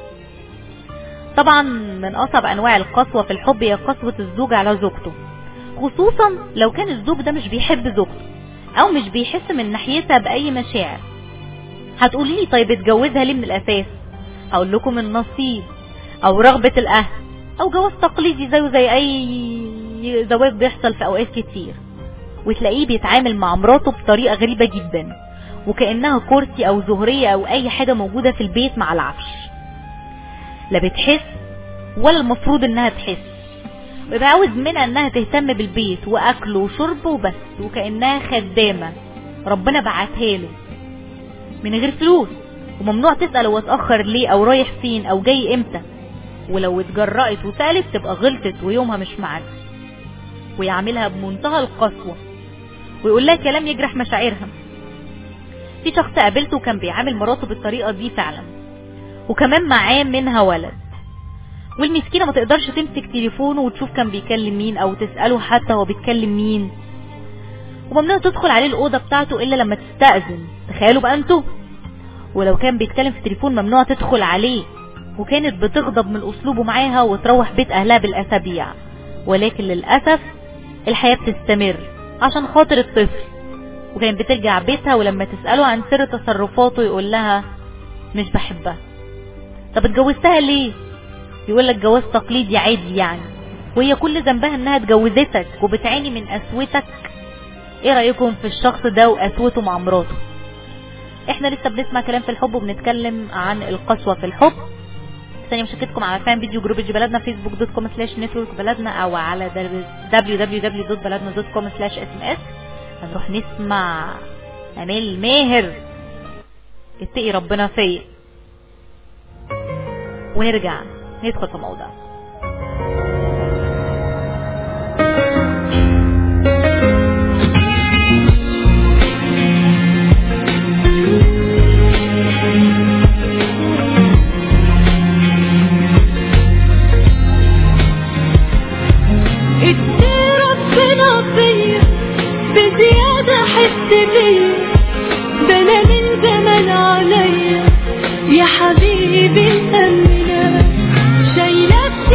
طبعا من اصعب انواع القسوة في الحب هي قسوة الزوج على زوجته خصوصا لو كان الزوج ده مش بيحب زوجته او مش بيحس من ناحيتها باي مشاعر هتقولي لي طيب اتجوزها ليه من الاساس هقول لكم النصيب او رغبة الاهل او جواز تقليدي زيه زي اي زواج بيحصل في اوقات كتير وتلاقيه بيتعامل مع مراته بطريقة غريبة جدا وكأنها كرسي او زهرية او اي حاجة موجودة في البيت مع العفش لا بتحس ولا المفروض انها تحس ويبقى عاوز منها انها تهتم بالبيت واكله وشربه وبس وكأنها خدامة ربنا بعتها له من غير فلوس وممنوع تسأل هو اتأخر ليه او رايح فين او جاي امتى ولو اتجرأت وسألت تبقى غلطت ويومها مش معاك ويعملها بمنتهى القسوة ويقول لها كلام يجرح مشاعرها في شخص قابلته كان بيعامل مراته بالطريقة دي فعلا وكمان معاه منها ولد والمسكينة ما تقدرش تمسك تليفونه وتشوف كان بيكلم مين او تسأله حتى هو بيتكلم مين وممنوع تدخل عليه الأوضة بتاعته إلا لما تستأذن تخيلوا بقى انتوا ولو كان بيتكلم في تليفون ممنوع تدخل عليه وكانت بتغضب من أسلوبه معاها وتروح بيت أهلها بالأسابيع ولكن للأسف الحياة بتستمر عشان خاطر الطفل وكانت بترجع بيتها ولما تسأله عن سر تصرفاته يقول لها مش بحبها طب اتجوزتها ليه يقول لك جواز تقليدي عادي يعني وهي كل ذنبها انها اتجوزتك وبتعاني من قسوتك ايه رأيكم في الشخص ده وقسوته مع مراته احنا لسه بنسمع كلام في الحب وبنتكلم عن القسوة في الحب ثانية مشاركتكم على فان فيديو جروب جي بلدنا فيسبوك دوت كوم سلاش نتورك بلدنا او على www.بلدنا.com سلاش اس ام اس هنروح نسمع امال ماهر اتقي ربنا فيا ونرجع ندخل في الموضوع ادي ربنا فيا بزيادة حس بيا ده انا من زمان عليا يا حبيبي مأمنة شايلة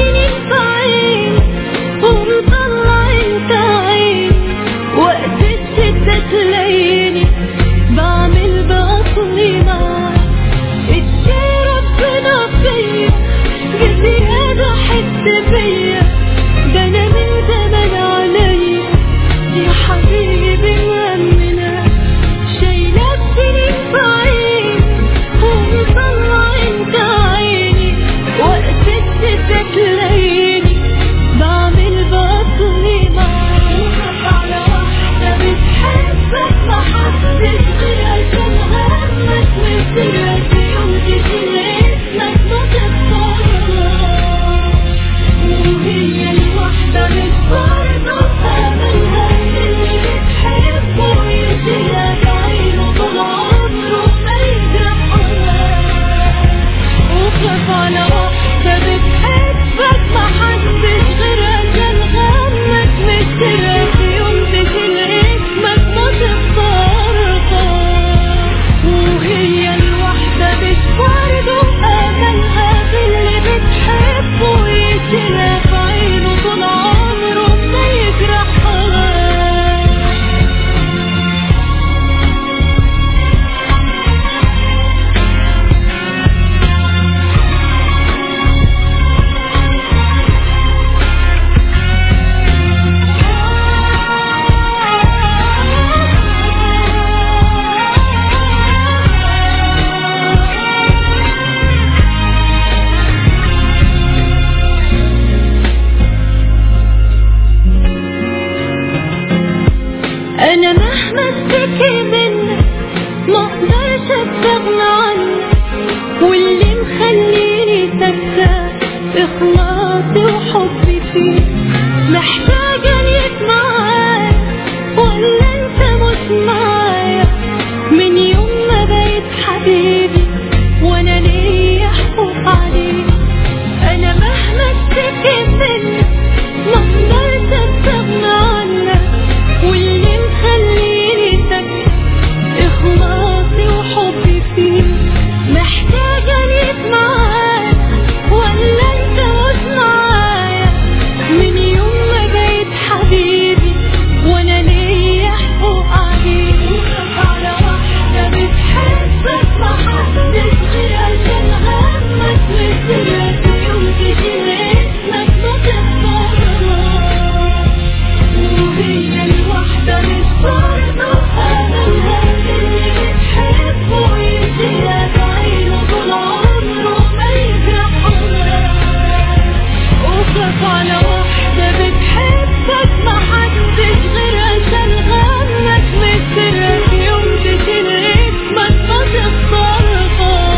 حبيبي وانا ليا حقوق عليه انا مهما اشتكي منك ما اقدرش استغنى عنك واللي مخليني ساكتة اخلاصي وحبي فيك محتاجة ليك معايا ولا انت مش معايا من يوم ما بقيت حبيبي وانا ليا حقوق عليك وخاف على واحدة بتحبك ما حدش غير عشان همك مثلك يوم تجي اسمك ما تختارهاش وهي الواحدة مش برضه أملها اللي بتحبه يديها بعينه طول عمره ما يجرحهاش وخاف على واحدة بتحبك ما حدش غير عشان غمك مسرك يوم تشيل اسمك ما تختارهاش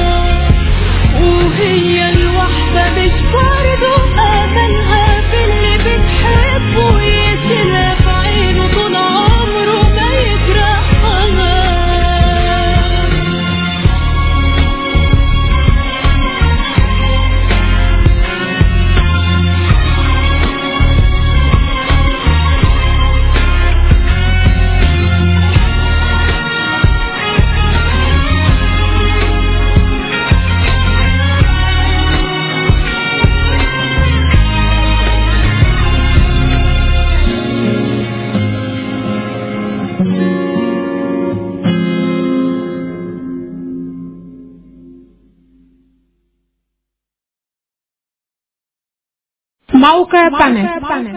وهي الواحدة مش برضه أملها في اللي بتحبه يشيلها في عينه طول عمره ما يجرحها موقع بانل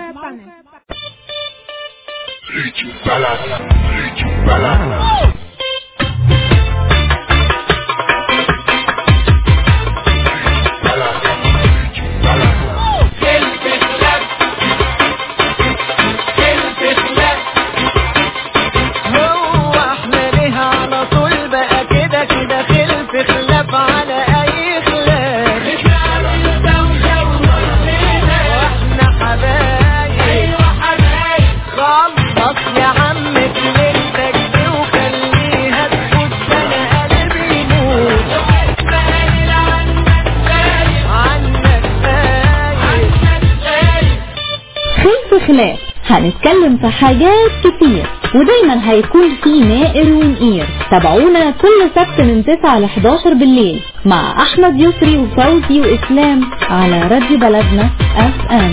هو احنا ليه على طول بقى كده كده خلف خلاف على اي خلاف واحنا حبايب خلص يا عم كلمتك دي وخليها تفوت انا قلبي يموت عنك خايف خلف خلاف هنتكلم في حاجات كتير ودايما هيكون في نائر ونقير تابعونا كل سبت من 9 ل 11 بالليل مع احمد يسري وفوزي واسلام على راديو بلدنا اف ام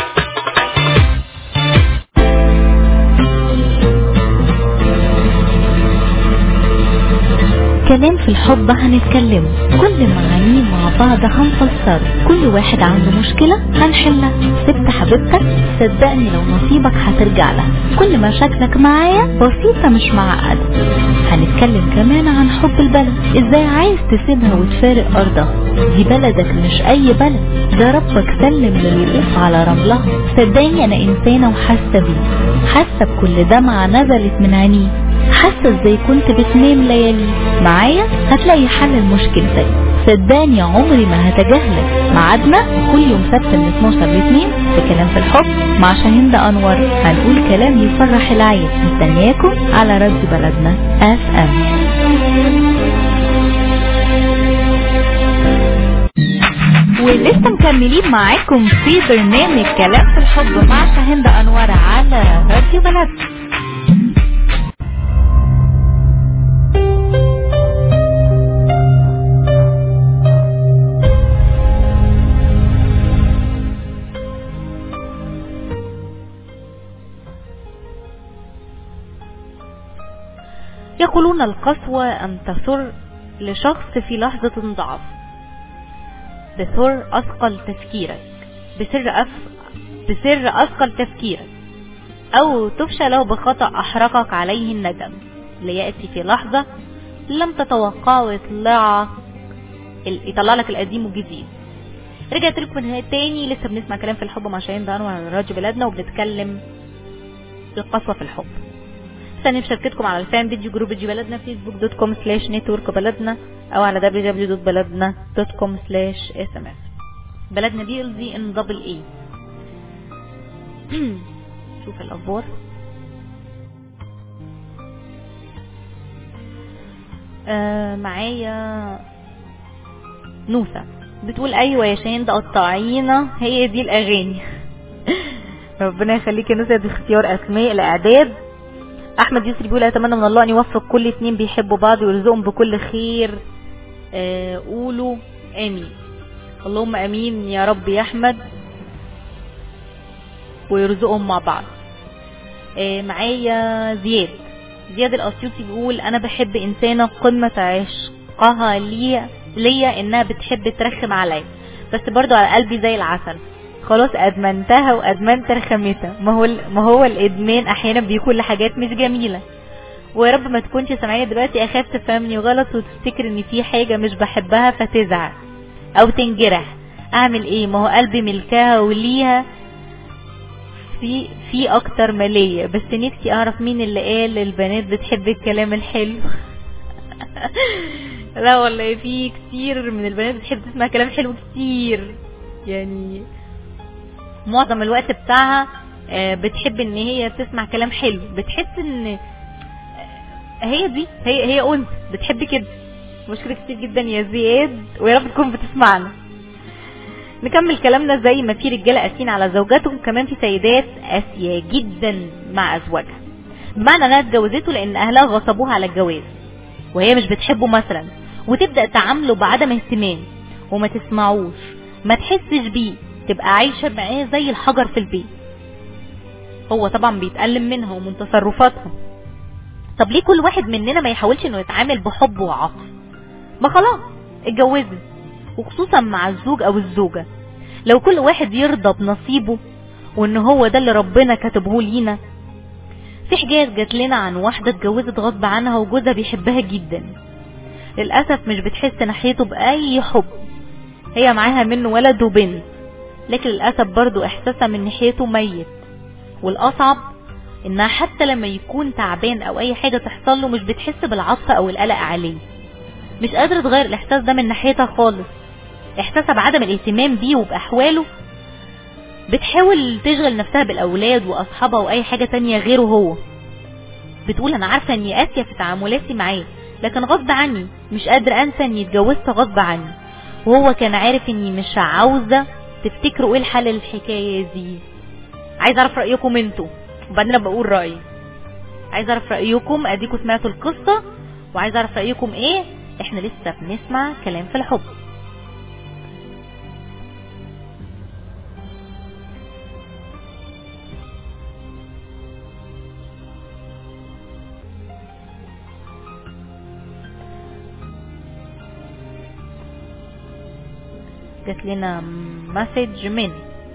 كلام في الحب هنتكلمه كل معانيه مع بعض هنفسره كل واحد عنده مشكلة هنحلها سبت حبيبتك صدقني لو نصيبك هترجع لها كل مشاكلك معايا بسيطة مش معقدة هنتكلم كمان عن حب البلد ازاي عايز تسيبها وتفارق ارضها دي بلدك مش اي بلد ده ربك سلم للوقوف على رملها صدقني انا انسانة وحاسة بيه حاسة بكل دمعة نزلت من عينيه حاسة ازاي كنت بتنام ليالي معايا هتلاقي حل لمشكلتك صدقني عمري ما هتجاهلك ميعادنا كل يوم سبت من 12 ل 2 في كلام في الحب مع شاهين انور هنقول كلام يفرح العين مستنياكم على راديو بلدنا اف ام ولسه مكملين معاكم في برنامج كلام في الحب مع شاهين انور على راديو بلدنا يقولون القسوة أن تثر لشخص في لحظة ضعف بسر أثقل تفكيرك بسر أف... بسر أثقل تفكيرك أو تفشى له بخطأ أحرقك عليه الندم ليأتي في لحظة لم تتوقعه ويطلع يطلع لك القديم والجديد رجعت لكم من تاني لسه بنسمع كلام في الحب مع شاهين دانو على راديو بلادنا وبنتكلم القسوة في الحب ثاني مشاركتكم على الفان فيديو جروب جي بلدنا فيسبوك دوت كوم سلاش نتورك بلدنا او على www.بلدنا.com سلاش اس ام اس بلدنا دي ال دي ان دبل اي شوف الاخبار آه معايا نوسة بتقول ايوه يا شاهين ده قطعينا هي دي الاغاني ربنا يخليك يا نوسة دي اختيار اسماء الاعداد احمد يسري بيقول اتمنى من الله ان يوفق كل اتنين بيحبوا بعض ويرزقهم بكل خير آه قولوا امين اللهم امين يا رب يا احمد ويرزقهم مع بعض آه معايا زياد زياد الاسيوطي بيقول انا بحب انسانه قمه عشقها ليا ليا انها بتحب ترخم عليا بس برضو على قلبي زي العسل خلاص ادمنتها وادمنت رخامتها ما هو ما هو الادمان احيانا بيكون لحاجات مش جميله ويا رب ما تكونش سامعاني دلوقتي اخاف تفهمني غلط وتفتكر ان في حاجه مش بحبها فتزعل او تنجرح اعمل ايه ما هو قلبي ملكها وليها في في اكتر ما ليا بس نفسي اعرف مين اللي قال البنات بتحب الكلام الحلو لا والله في كتير من البنات بتحب تسمع كلام حلو كتير يعني معظم الوقت بتاعها آه، بتحب ان هي تسمع كلام حلو بتحس ان آه، هي دي هي هي انثى بتحب كده مشكلة كتير جدا يا زياد ويا رب تكون بتسمعنا نكمل كلامنا زي ما في رجاله قاسيين على زوجاتهم كمان في سيدات قاسيه جدا مع ازواجها بمعنى انها اتجوزته لان اهلها غصبوها على الجواز وهي مش بتحبه مثلا وتبدا تعامله بعدم اهتمام وما تسمعوش ما تحسش بيه تبقى عايشه معاه زي الحجر في البيت هو طبعا بيتألم منها ومن تصرفاتها طب ليه كل واحد مننا ما يحاولش انه يتعامل بحب وعطف ما خلاص اتجوزت وخصوصا مع الزوج او الزوجة لو كل واحد يرضى بنصيبه وان هو ده اللي ربنا كتبه لينا في حكاية جات لنا عن واحدة اتجوزت غصب عنها وجوزها بيحبها جدا للأسف مش بتحس ناحيته بأي حب هي معاها منه ولد وبنت لكن للأسف برضو إحساسها من ناحيته ميت والأصعب إنها حتى لما يكون تعبان أو أي حاجة تحصل له مش بتحس بالعطف أو القلق عليه مش قادرة تغير الإحساس ده من ناحيتها خالص إحساسها بعدم الاهتمام بيه وبأحواله بتحاول تشغل نفسها بالأولاد وأصحابها وأي حاجة تانية غيره هو بتقول أنا عارفة إني قاسية في تعاملاتي معاه لكن غصب عني مش قادرة أنسى إني اتجوزت غصب عني وهو كان عارف إني مش عاوزة تفتكروا إيه الحل للحكاية دي عايز أعرف رأيكم انتوا وبعدين أنا بقول رأيي عايز أعرف رأيكم أديكوا سمعتوا القصة وعايز أعرف رأيكم إيه إحنا لسه بنسمع كلام في الحب جات لنا مسج من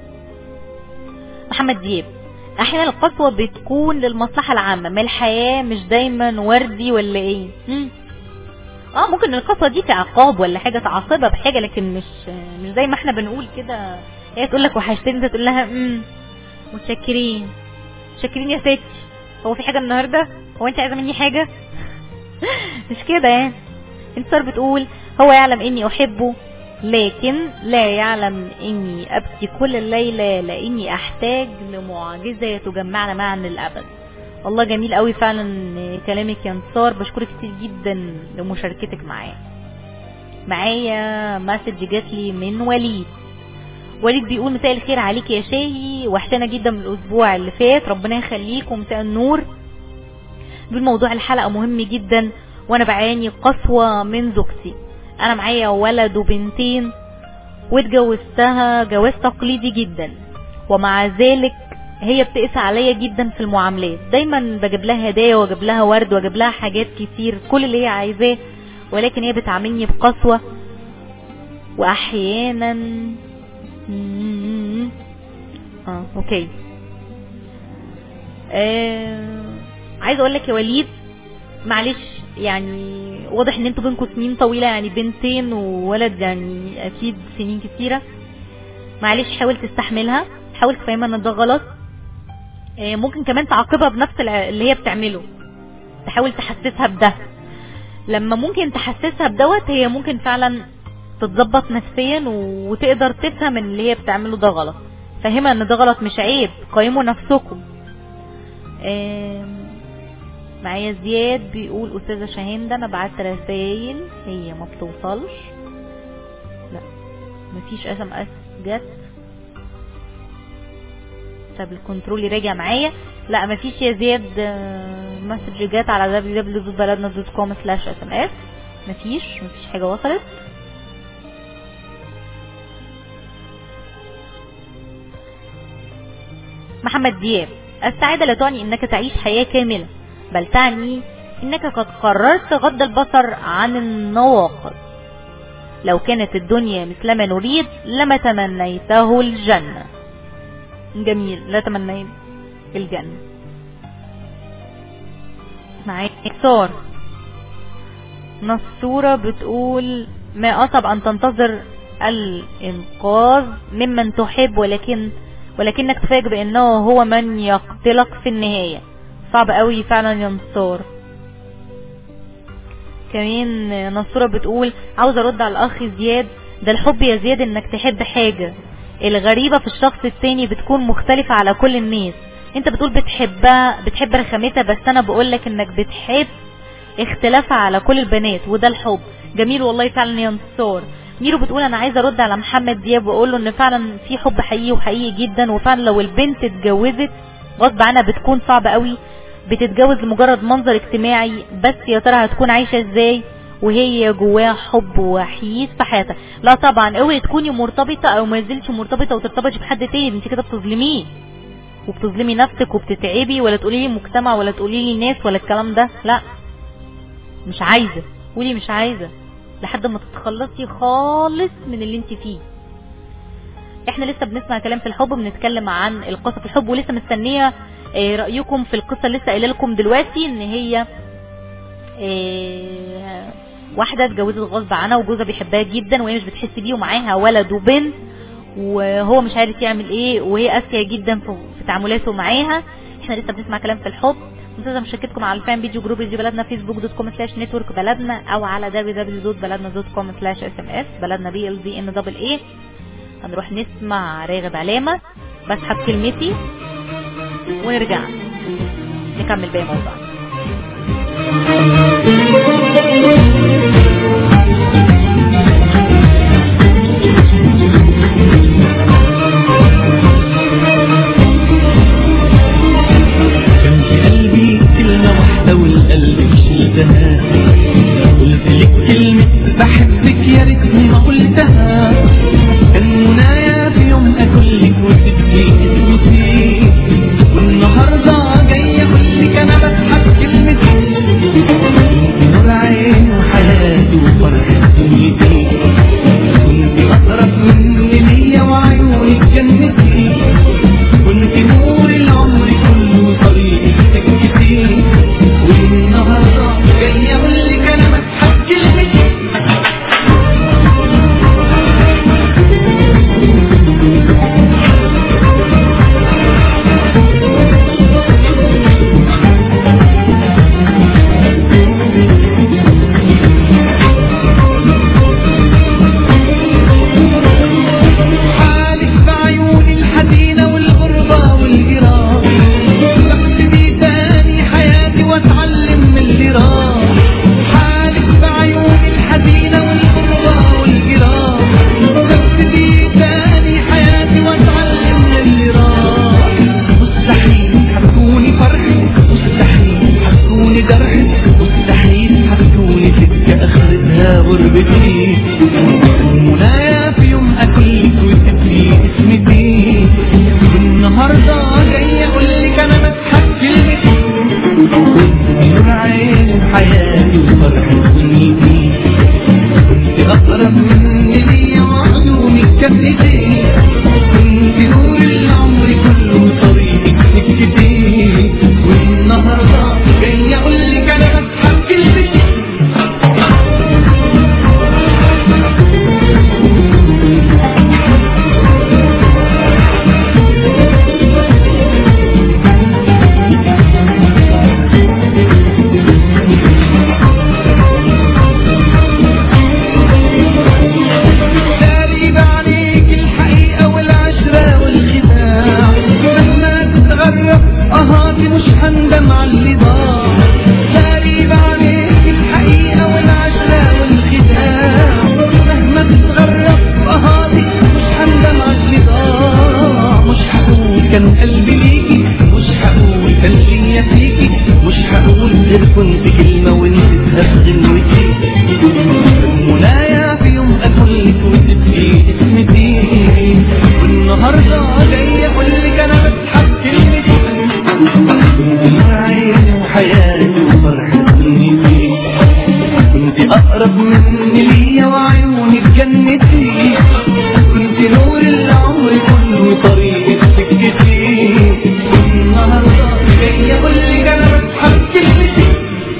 محمد دياب احيانا القسوة بتكون للمصلحة العامة ما الحياة مش دايما وردي ولا ايه مم. اه ممكن القسوة دي كعقاب ولا حاجة تعاقبها بحاجة لكن مش مش زي ما احنا بنقول كده هي تقول لك وحشتني انت تقول لها امم متشكرين متشكرين يا ستي هو في حاجة النهاردة هو انت عايزة مني حاجة مش كده يعني انتصار بتقول هو يعلم اني احبه لكن لا يعلم اني ابكي كل الليلة لاني احتاج لمعجزة تجمعنا معا للابد والله جميل قوي فعلا كلامك يا انتصار بشكرك كتير جدا لمشاركتك معايا معايا مسج جات لي من وليد وليد بيقول مساء الخير عليك يا شاهي وحشنا جدا من الاسبوع اللي فات ربنا يخليك ومساء النور بيقول موضوع الحلقة مهم جدا وانا بعاني قسوة من زوجتي انا معايا ولد وبنتين واتجوزتها جواز تقليدي جدا ومع ذلك هي بتقسى عليا جدا في المعاملات دايما بجيب لها هدايا واجيب لها ورد واجيب لها حاجات كتير كل اللي هي عايزاه ولكن هي بتعاملني بقسوة واحيانا اه اوكي آه... عايزه اقول لك يا وليد معلش يعني واضح ان انتوا بينكم سنين طويله يعني بنتين وولد يعني اكيد سنين كتيره معلش حاول تستحملها حاول تفهمها ان ده غلط آه، ممكن كمان تعاقبها بنفس الع- اللي هي بتعمله تحاول تحسسها بده لما ممكن تحسسها بدوت هي ممكن فعلا تتظبط نفسيا وتقدر تفهم ان اللي هي بتعمله ده غلط فهمها ان ده غلط مش عيب قيموا نفسكم آم، معايا زياد بيقول استاذه شاهندة انا بعت رسايل هي ما بتوصلش لا مفيش اس ام اس جت طب الكنترول راجع معايا لا مفيش يا زياد آه، مسج جات على www.baladna.com slash sms مفيش مفيش حاجة وصلت محمد دياب السعادة لا تعني انك تعيش حياة كاملة بل تعني انك قد قررت غض البصر عن النواقص لو كانت الدنيا مثل ما نريد لما تمنيته الجنة جميل لا تمنيت الجنة معاك صار نصورة بتقول ما أصعب أن تنتظر الإنقاذ ممن تحب ولكن ولكنك تفاجئ بأنه هو من يقتلك في النهاية صعب قوي فعلا يا نصار كمان نصورة بتقول عاوز ارد على الاخ زياد ده الحب يا زياد انك تحب حاجة الغريبة في الشخص التاني بتكون مختلفة على كل الناس انت بتقول بتحبها بتحب رخامتها بس انا بقولك انك بتحب اختلافها على كل البنات وده الحب جميل والله فعلا يا نصار ميرو بتقول انا عايزه ارد على محمد دياب واقول له ان فعلا في حب حقيقي وحقيقي جدا وفعلا لو البنت اتجوزت غصب عنها بتكون صعبه قوي بتتجوز لمجرد منظر اجتماعي بس يا ترى هتكون عايشه ازاي وهي جواها حب وحيد في حياتها لا طبعا اوعي تكوني مرتبطه او ما زلتش مرتبطه وترتبطي بحد تاني انت كده بتظلميه وبتظلمي نفسك وبتتعبي ولا تقولي لي مجتمع ولا تقولي لي ناس ولا الكلام ده لا مش عايزه قولي مش عايزه لحد ما تتخلصي خالص من اللي انت فيه احنا لسه بنسمع كلام في الحب بنتكلم عن القصه في الحب ولسه مستنيه آه، رايكم في القصه اللي لسه قايله لكم دلوقتي ان هي آه، واحده اتجوزت غصب عنها وجوزها بيحبها جدا وهي مش بتحس بيه ومعاها ولد وبنت وهو مش عارف يعمل ايه وهي قاسيه جدا في في تعاملاته معاها احنا لسه بنسمع كلام في الحب منتظر مشاركتكم على الفان بيج وجروب راديو بلدنا فيسبوك دوت كوم سلاش نتورك بلدنا او على www.baladna.com سلاش اس ام اس بلدنا بي ال دي ان دبل ايه هنروح نسمع راغب علامه بسحب كلمتي ونرجع نكمل باقي موضوع كان في قلبي كلمة واحدة والقلب شلتها قلت لك كلمة بحبك يا ريتني ما قلتها كان منايا في يوم اكلك وتبكي اسمتي والنهارده جاي اقول لك انا بضحك كلمتي كنت نور عين وحياتي وفرحة دنيتي كنت اقرب مني ليا وعيونك جنتي كنت نور العمر كله طريقي سكتي والنهارده جاي اقول لك انا بضحك كلمتي حالك بعيون الحزينة والغربة والجراح بكتبي تاني حياتي واتعلم من اللي راح حالك بعيون الحزينة والغربة والجراح بكتبي تاني حياتي واتعلم من اللي راح مستحيل هتكوني فرحي مستحيل هتكوني جرحي مستحيل هتكوني سكة اخرتها غربتي منايا في يوم اكلك وتبكي اسمتي النهارده جاي اقول لك انا بضحك كلمتي نور عين حياتي وفرحة دنيتي كنت اقرب مني ليا وعيونك كفتي كنت نور العمر كله طريقك سكتي والنهارده جاي اقول لك انا بضحك كلمتي داري بعليك انت اقرب مني ليا وعيونك جنتي انت نور العمر كله طريقك سكتي النهارده جاي اقول لك انا بسحب كلمتي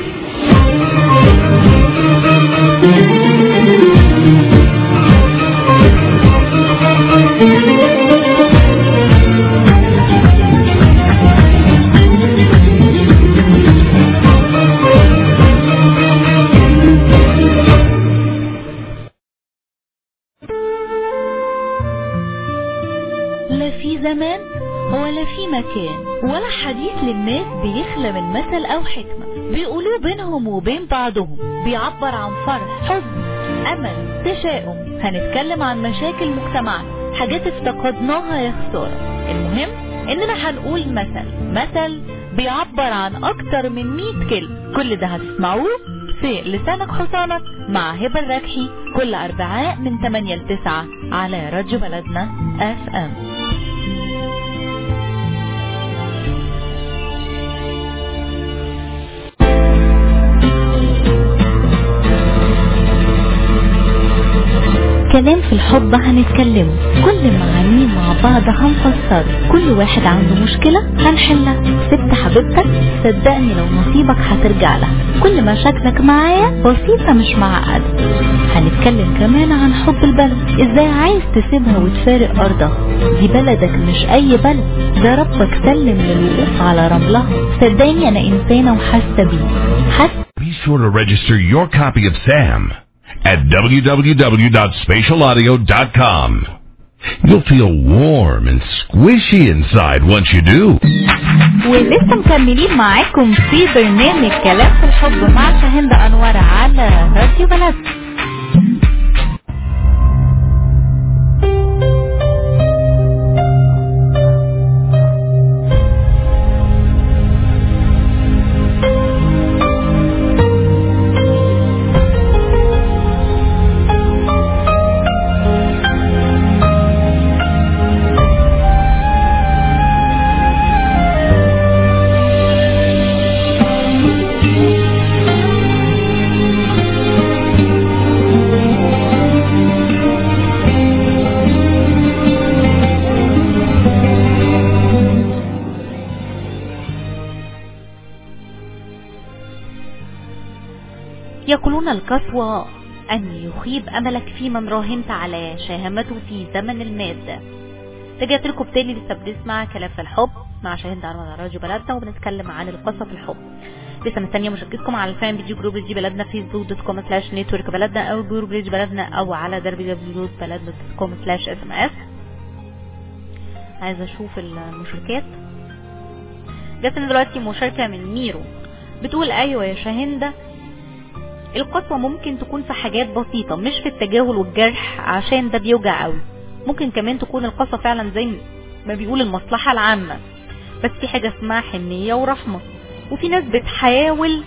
لا في زمان ولا في مكان ولا حديث للناس بيخلى من مثل أو حكمة بيقولوه بينهم وبين بعضهم بيعبر عن فرح حزن أمل تشاؤم هنتكلم عن مشاكل مجتمعنا حاجات افتقدناها يا خسارة المهم إننا هنقول مثل مثل بيعبر عن أكتر من 100 كلمة كل ده هتسمعوه في لسانك حصانك مع هبة الركحي كل أربعاء من 8 ل 9 على راديو بلدنا اف ام كلام في الحب هنتكلمه كل معانيه مع بعض هنفسره كل واحد عنده مشكلة هنحلها ست حبيبتك صدقني لو نصيبك هترجع لها كل مشاكلك معايا بسيطة مش معقدة هنتكلم كمان عن حب البلد ازاي عايز تسيبها وتفارق ارضها دي بلدك مش اي بلد ده ربك سلم للوقوف على رملها صدقني انا انسانة وحاسة بيه حاسة Be sure to register your copy of SAM at www.spatialaudio.com. You'll feel warm and squishy inside once you do. ولسه مكملين معاكم في برنامج كلام في الحب مع شاهند انور على راديو بلد يقولون القسوة أن يخيب أملك في من راهنت على شهامته في زمن المادة رجعت لكم تاني لسه بنسمع كلام في الحب مع شاهين على على راديو بلدنا وبنتكلم عن القصة في الحب لسه مستنيه مشاركتكم على الفان فيديو جروب ريجي بلدنا فيسبوك دوت كوم سلاش نتورك بلدنا او جروب ريجي بلدنا او على www.بلدنا دوت كوم سلاش اس ام اس عايزه اشوف المشاركات جات لنا دلوقتي مشاركه من ميرو بتقول ايوه يا شاهندة القسوة ممكن تكون في حاجات بسيطة مش في التجاهل والجرح عشان ده بيوجع قوي ممكن كمان تكون القسوة فعلا زي ما بيقول المصلحة العامة بس في حاجة اسمها حنية ورحمة وفي ناس بتحاول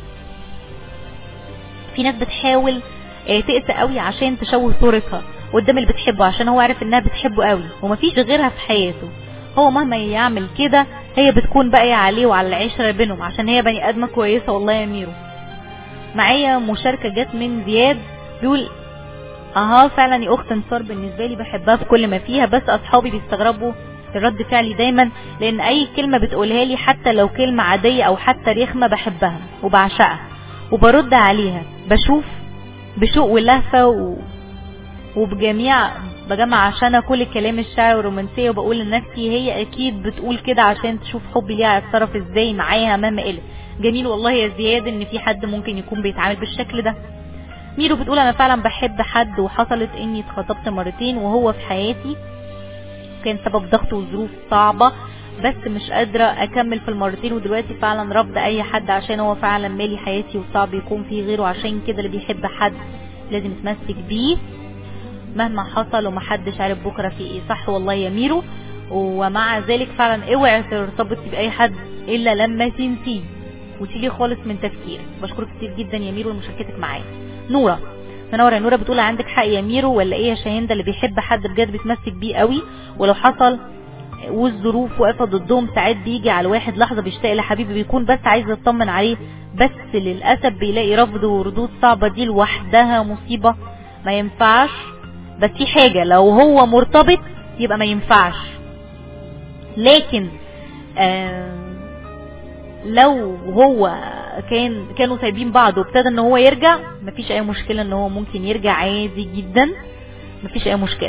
في ناس بتحاول آه، تقسى قوي عشان تشوه صورتها قدام اللي بتحبه عشان هو عارف انها بتحبه قوي ومفيش غيرها في حياته هو مهما يعمل كده هي بتكون باقية عليه وعلى العشرة بينهم عشان هي بني ادمة كويسة والله يا ميرو معايا مشاركة جت من زياد بيقول اها فعلا يا اخت انتصار بالنسبة لي بحبها في كل ما فيها بس اصحابي بيستغربوا رد فعلي دايما لان اي كلمة بتقولها لي حتى لو كلمة عادية او حتى رخمة بحبها وبعشقها وبرد عليها بشوف بشوق ولهفة و... وبجميع بجمع عشان كل الكلام الشعر والرومانسية وبقول لنفسي هي اكيد بتقول كده عشان تشوف حبي ليها هيتصرف ازاي معاها مهما قلت جميل والله يا زياد ان في حد ممكن يكون بيتعامل بالشكل ده ميرو بتقول انا فعلا بحب حد وحصلت اني اتخطبت مرتين وهو في حياتي كان سبب ضغط وظروف صعبة بس مش قادرة اكمل في المرتين ودلوقتي فعلا رافضة اي حد عشان هو فعلا مالي حياتي وصعب يكون في غيره عشان كده اللي بيحب حد لازم يتمسك بيه مهما حصل ومحدش عارف بكرة في ايه صح والله يا ميرو ومع ذلك فعلا اوعي ترتبطي باي حد الا لما تنسيه وتشيليه خالص من تفكيرك بشكرك كتير جدا يا ميرو لمشاركتك معايا نورة منورة يا نورة بتقول عندك حق يا ميرو ولا ايه يا شاهين ده اللي بيحب حد بجد بيتمسك بيه قوي ولو حصل والظروف واقفه ضدهم ساعات بيجي على الواحد لحظه بيشتاق لحبيبه بيكون بس عايز يطمن عليه بس للاسف بيلاقي رفض وردود صعبه دي لوحدها مصيبه ما ينفعش بس في حاجه لو هو مرتبط يبقى ما ينفعش لكن آه لو هو كان كانوا سايبين بعض وابتدى ان هو يرجع مفيش اي مشكله ان هو ممكن يرجع عادي جدا مفيش اي مشكله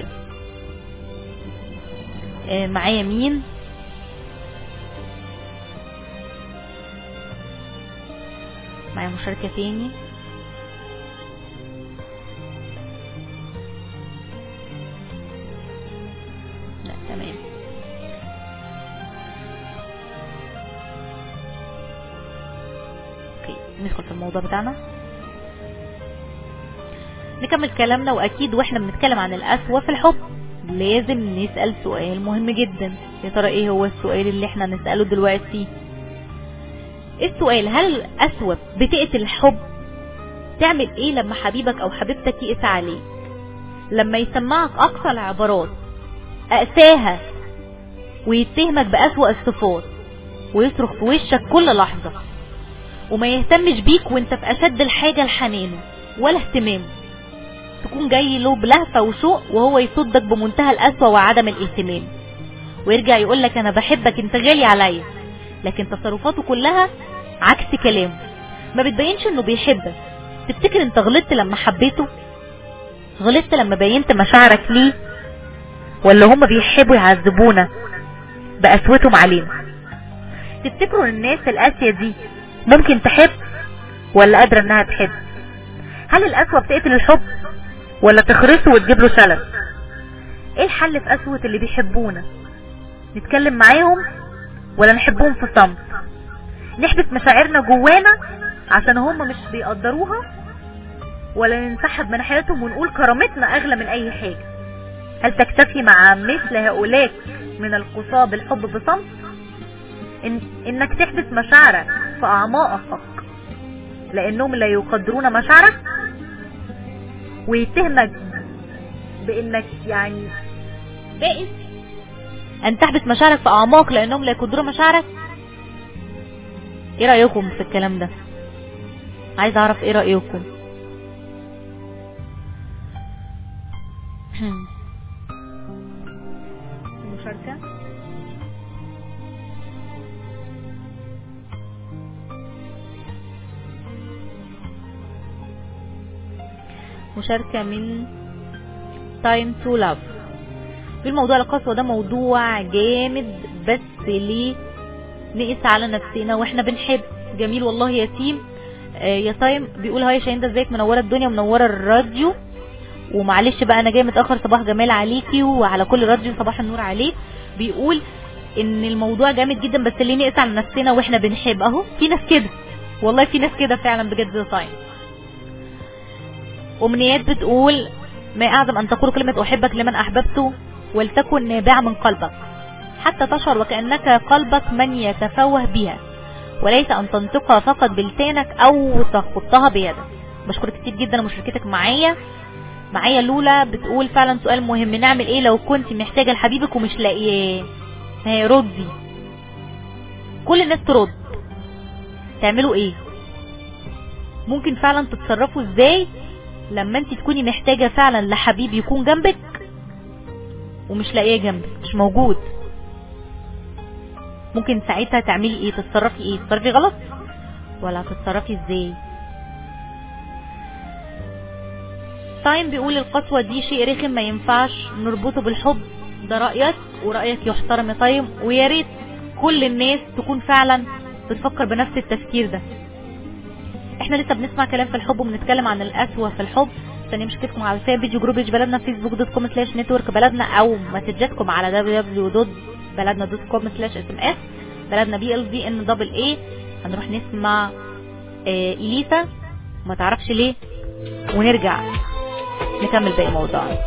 آه، معايا مين معايا مشاركة تاني لا تمام اوكي ندخل في الموضوع بتاعنا نكمل كلامنا واكيد واحنا بنتكلم عن القسوة في الحب لازم نسأل سؤال مهم جدا يا ترى ايه هو السؤال اللي احنا نسأله دلوقتي السؤال هل القسوة بتقتل الحب تعمل ايه لما حبيبك او حبيبتك يقسى عليك لما يسمعك اقصى العبارات اقساها ويتهمك بأسوأ الصفات ويصرخ في وشك كل لحظة وما يهتمش بيك وانت في اشد الحاجة لحنانه ولا اهتمامه تكون جاي له بلهفة وشوق وهو يصدك بمنتهى القسوة وعدم الاهتمام ويرجع يقول لك انا بحبك انت غالي عليا لكن تصرفاته كلها عكس كلامه ما بتبينش انه بيحبك تفتكر انت غلطت لما حبيته غلطت لما بينت مشاعرك ليه ولا هم بيحبوا يعذبونا بقسوتهم علينا تفتكروا ان الناس القاسية دي ممكن تحب ولا قادرة انها تحب هل القسوة بتقتل الحب ولا تخرسه وتجيب له شلل ايه الحل في قسوة اللي بيحبونا نتكلم معاهم ولا نحبهم في صمت نحبس مشاعرنا جوانا عشان هم مش بيقدروها ولا ننسحب من حياتهم ونقول كرامتنا اغلى من اي حاجة هل تكتفي مع مثل هؤلاء من القصاة بالحب بصمت إن انك تحبس مشاعرك في اعماقك لانهم لا يقدرون مشاعرك ويتهمك بانك يعني بائس ان تحبس مشاعرك في اعماق لانهم لا يقدرون مشاعرك ايه رايكم في الكلام ده عايز اعرف ايه رايكم المشاركه مشاركة من Time to Love في الموضوع القسوة ده موضوع جامد بس ليه نقس على نفسنا واحنا بنحب جميل والله يا تيم آه يا تايم بيقول هاي شاهين ده ازيك منوره الدنيا ومنوره الراديو ومعلش بقى انا جاي متاخر صباح جمال عليكي وعلى كل راديو صباح النور عليك بيقول ان الموضوع جامد جدا بس ليه نقس على نفسنا واحنا بنحب اهو في ناس كده والله في ناس كده فعلا بجد يا تايم أمنيات بتقول ما أعظم أن تقول كلمة أحبك لمن أحببته ولتكن نابعة من قلبك حتى تشعر وكأنك قلبك من يتفوه بها وليس أن تنطقها فقط بلسانك أو تخطها بيدك بشكرك كتير جدا لمشاركتك معايا معايا لولا بتقول فعلا سؤال مهم نعمل ايه لو كنت محتاجة لحبيبك ومش لاقياه هي ردي كل الناس ترد تعملوا ايه ممكن فعلا تتصرفوا ازاي لما انت تكوني محتاجة فعلا لحبيب يكون جنبك ومش لاقيه جنبك مش موجود ممكن ساعتها تعملي ايه تتصرفي ايه تتصرفي غلط ولا هتتصرفي ازاي تايم بيقول القسوة دي شيء رخم ما ينفعش نربطه بالحب ده رأيك ورأيك يحترم يا تايم ويا ريت كل الناس تكون فعلا بتفكر بنفس التفكير ده احنا لسه بنسمع كلام في الحب وبنتكلم عن القسوة في الحب ثانية مشكلتكم على فيسبوك جروب بلدنا فيسبوك دوت كوم سلاش نتورك بلدنا او مسجاتكم على www.بلدنا دوت كوم سلاش اس ام اس بلدنا بي ال دي ان دبل اي هنروح نسمع آه اليسا ما تعرفش ليه ونرجع نكمل باقي موضوعنا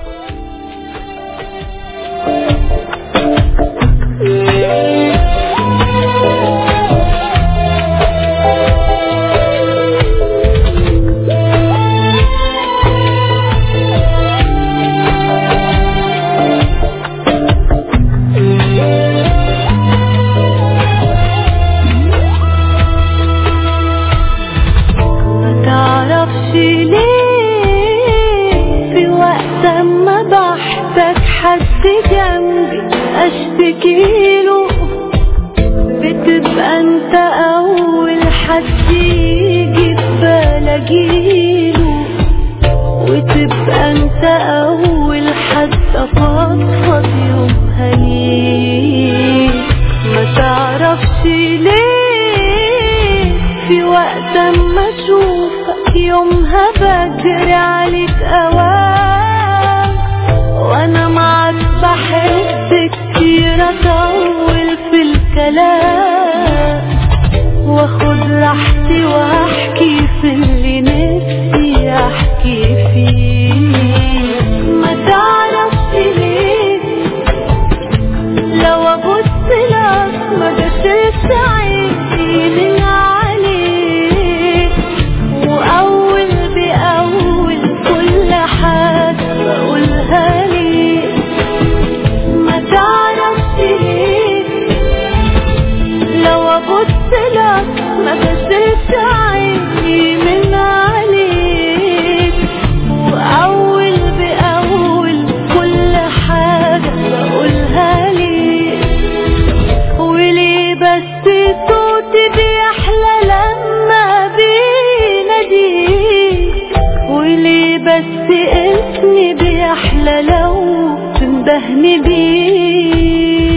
بشتكيله بتبقى انت اول حد يجي في بلاجيله وتبقى انت اول حد افضفض يومها ليه ما تعرفش ليه في وقت اما اشوفك يومها بجري عليك اوام وانا معاك بحب كتير اطول في الكلام واخد راحتي واحكي في اللي نفسي احكي فيه ما تعرفش ليه لو ابص لك ما بشوفش عيني من عليك واول باول كل حاجه بقولها ليك ما تعرفش ليه لو ابص لك ما بشوفش عيني من عليك واول باول كل حاجه بقولها ليك وليه بس صوتي بيحلى لما بيناديك وليه بس اسمي بيحلى لو تندهني بيه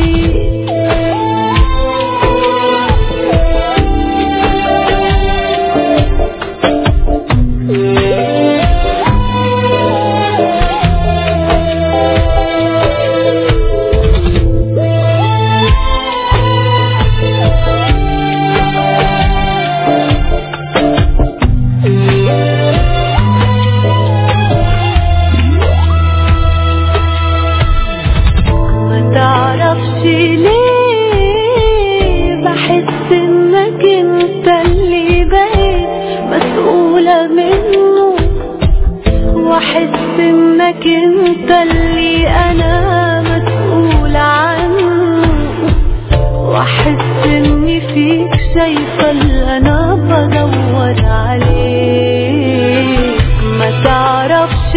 ما تعرفش ليه بحس انك انت اللي بقيت مسؤولة منه واحس انك انت اللي انا مسؤولة عنه واحس اني فيك شايفة اللي انا بدور عليه ما تعرفش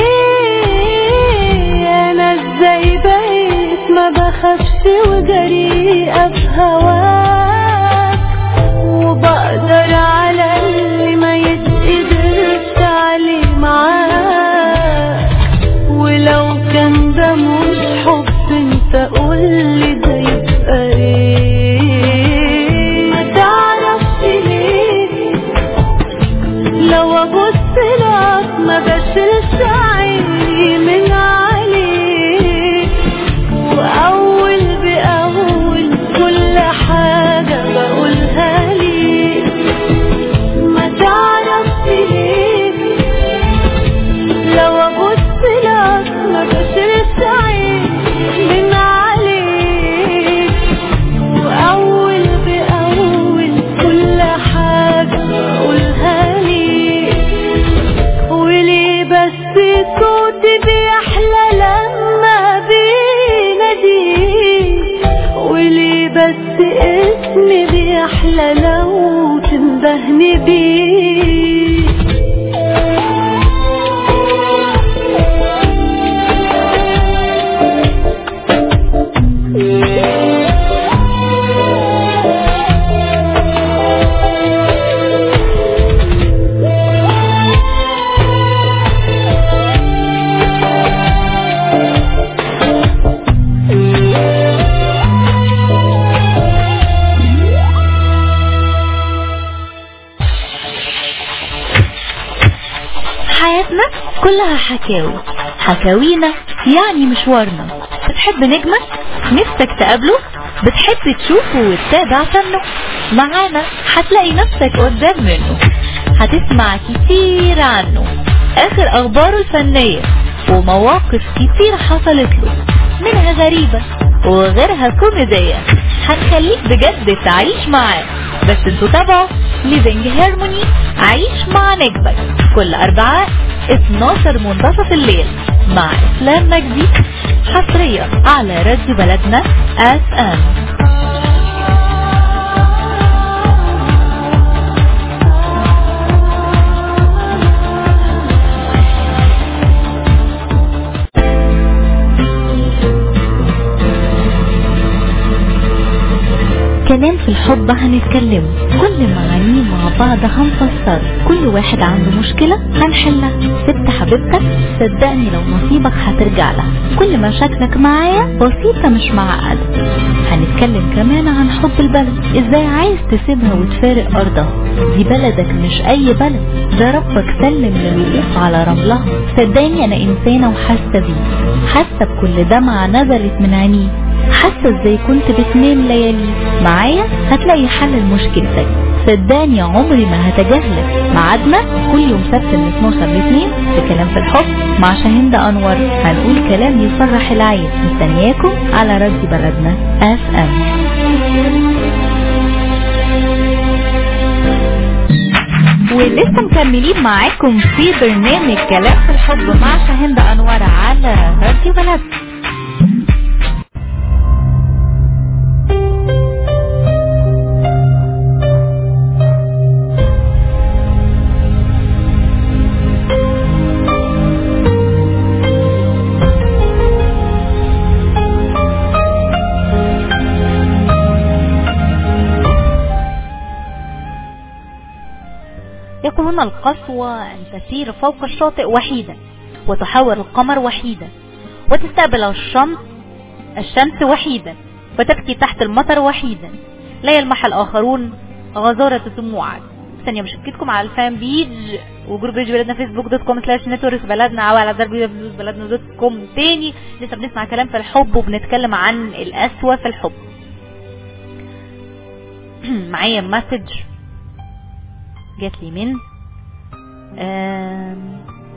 ليه انا ازاي بقيت ما بخافش وجريئة في هواك وبقدر على اللي ما يتقدرش عليه معاك ولو كان ده مش حب انت قولي ده يبقى ايه ما تعرفش ليه لو ابص لك ما بشيلش عيني من عليك واول باول كل حاجه بقولها ليك ما تعرفش ليه لو ابص لك ما بشيلش عيني من عليك واول باول كل حاجه بقولها ليك وليه بس صوتي بيحلى لما بيناديك وليه بس اسمي بيحلى لو تندهني بيه حياتنا كلها حكاوي حكاوينا يعني مشوارنا بتحب نجمك نفسك تقابله بتحب تشوفه وتتابع فنه معانا هتلاقي نفسك قدام منه هتسمع كتير عنه اخر اخباره الفنية ومواقف كتير حصلت له منها غريبة وغيرها كوميدية هنخليك بجد تعيش معاه بس انتوا تابعوا ليفينج هارموني عيش مع نجمك كل اربعاء 12 منتصف الليل مع اسلام مجدي حصريا على راديو بلدنا اس ام الحب هنتكلم كل معانيه مع بعض هنفسر كل واحد عنده مشكلة هنحلها سبت حبيبتك صدقني لو نصيبك هترجع لها كل مشاكلك معايا بسيطة مش معقدة هنتكلم كمان عن حب البلد ازاي عايز تسيبها وتفارق ارضها دي بلدك مش اي بلد ده ربك سلم للوقوف على رملها صدقني انا انسانة وحاسة بيه حاسة بكل دمعة نزلت من عينيه حاسة ازاي كنت بتنام ليالي معايا هتلاقي حل لمشكلتك صدقني عمري ما هتجاهلك ميعادنا كل يوم سبت من 12 ل 2 في كلام في الحب مع شاهندة انور هنقول كلام يفرح العين مستنياكم على راديو بلدنا اف ام ولسه مكملين معاكم في برنامج كلام في الحب مع شاهندة انور على راديو بلدنا يقولون القسوة أن تسير فوق الشاطئ وحيدا وتحاور القمر وحيدا وتستقبل الشمس الشمس وحيدا وتبكي تحت المطر وحيدا لا يلمح الآخرون غزارة دموعك ثانية مشاركتكم على الفان بيج وجروب بيج بلدنا فيسبوك دوت كوم سلاش نتورك بلدنا او على دربي بلدنا دوت كوم تاني لسه بنسمع كلام في الحب وبنتكلم عن القسوة في الحب معايا مسج جات لي من آم،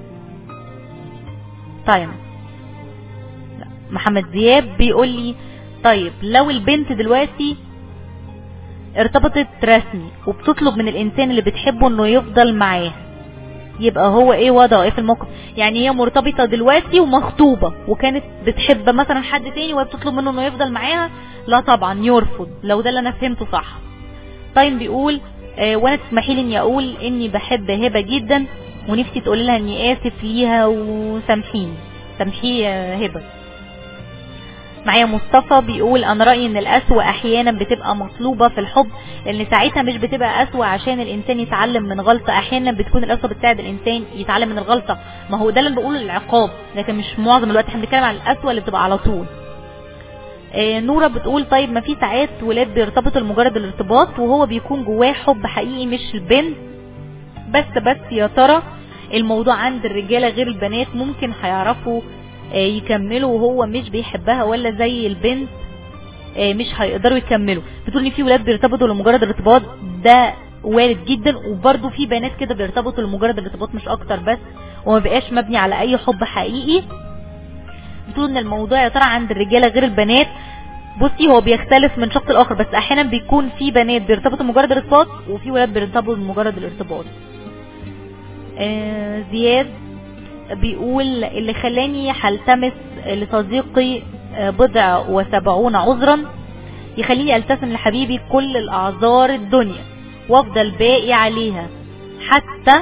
طيب لا، محمد زياد بيقول لي طيب لو البنت دلوقتي ارتبطت رسمي وبتطلب من الانسان اللي بتحبه انه يفضل معاه يبقى هو ايه وضعه ايه في الموقف يعني هي مرتبطه دلوقتي ومخطوبه وكانت بتحب مثلا حد تاني وهي بتطلب منه انه يفضل معاها لا طبعا يرفض لو ده اللي انا فهمته صح طيب بيقول آه وانا تسمحي لي اني اقول اني بحب هبه جدا ونفسي تقول لها اني اسف ليها وسامحيني سامحيه يا هبه معايا مصطفى بيقول انا رايي ان القسوه احيانا بتبقى مطلوبه في الحب لان ساعتها مش بتبقى قسوه عشان الانسان يتعلم من غلطه احيانا بتكون القسوه بتساعد الانسان يتعلم من الغلطه ما هو ده اللي بقوله العقاب لكن مش معظم الوقت احنا بنتكلم عن القسوه اللي بتبقى على طول آه، نورة بتقول طيب ما في ساعات ولاد بيرتبطوا لمجرد الارتباط وهو بيكون جواه حب حقيقي مش البنت بس بس يا ترى الموضوع عند الرجالة غير البنات ممكن هيعرفوا آه، يكملوا وهو مش بيحبها ولا زي البنت آه، مش هيقدروا يكملوا بتقول ان في ولاد بيرتبطوا لمجرد الارتباط ده وارد جدا وبرده في بنات كده بيرتبطوا لمجرد الارتباط مش اكتر بس وما بقاش مبني على اي حب حقيقي بتقول ان الموضوع يا ترى عند الرجاله غير البنات بصي هو بيختلف من شخص لاخر بس احيانا بيكون في بنات بيرتبطوا مجرد الارتباط وفي ولاد بيرتبطوا مجرد الارتباط آه زياد بيقول اللي خلاني هلتمس لصديقي آه، بضع وسبعون عذرا يخليني التزم لحبيبي كل الاعذار الدنيا وافضل باقي عليها حتى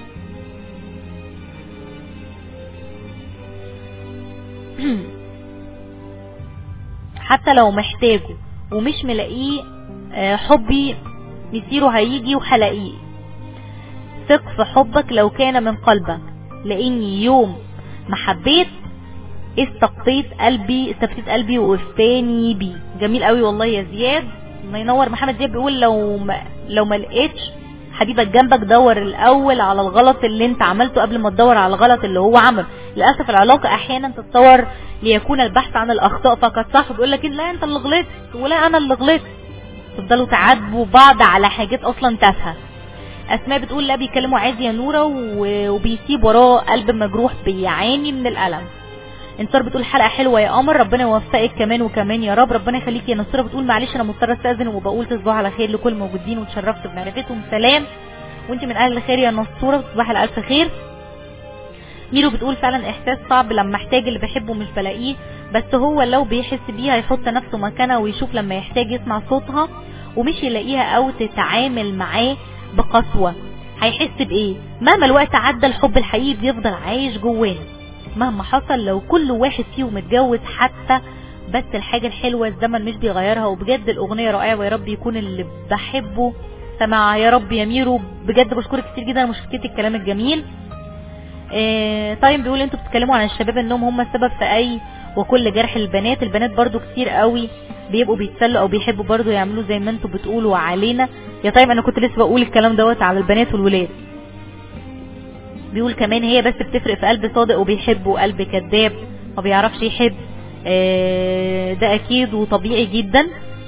حتى لو محتاجه ومش ملاقيه آه، حبي مسيره هيجي وهلاقيه ثق في حبك لو كان من قلبك لاني يوم ما حبيت استقطيت قلبي استفتيت قلبي وقفتاني بيه جميل قوي والله يا زياد ما ينور محمد زياد بيقول لو ما لو ما لقيتش حبيبك جنبك دور الاول على الغلط اللي انت عملته قبل ما تدور على الغلط اللي هو عمل للاسف العلاقه احيانا تتطور ليكون البحث عن الاخطاء فقط صح بيقول لك لا انت اللي غلطت ولا انا اللي غلطت تفضلوا تعاتبوا بعض على حاجات اصلا تافهه اسماء بتقول لا بيكلموا عادي يا نوره و- وبيسيب وراه قلب مجروح بيعاني من الالم انتصار بتقول حلقه حلوه يا قمر ربنا يوفقك كمان وكمان يا رب ربنا يخليك يا نصيره بتقول معلش انا مضطره استاذن وبقول تصبحوا على خير لكل الموجودين وتشرفت بمعرفتهم سلام وانت من اهل الخير يا نصوره تصبحي على الف خير ميرو بتقول فعلا احساس صعب لما احتاج اللي بحبه مش بلاقيه بس هو لو بيحس بيها يحط نفسه مكانها ويشوف لما يحتاج يسمع صوتها ومش يلاقيها او تتعامل معاه بقسوة هيحس بايه مهما الوقت عدى الحب الحقيقي بيفضل عايش جوانا مهما حصل لو كل واحد فيهم اتجوز حتى بس الحاجة الحلوة الزمن مش بيغيرها وبجد الأغنية رائعة ويا رب يكون اللي بحبه سمع يا رب يا ميرو بجد بشكرك كتير جدا على مشاركتي الكلام الجميل آه، طيب بيقول انتوا بتتكلموا عن الشباب انهم هم السبب في اي وكل جرح البنات البنات برضو كتير قوي بيبقوا بيتسلوا او بيحبوا برضو يعملوا زي ما انتوا بتقولوا علينا يا طيب انا كنت لسه بقول الكلام دوت على البنات والولاد بيقول كمان هي بس بتفرق في قلب صادق وبيحب وقلب كذاب ما بيعرفش يحب آه، ده اكيد وطبيعي جدا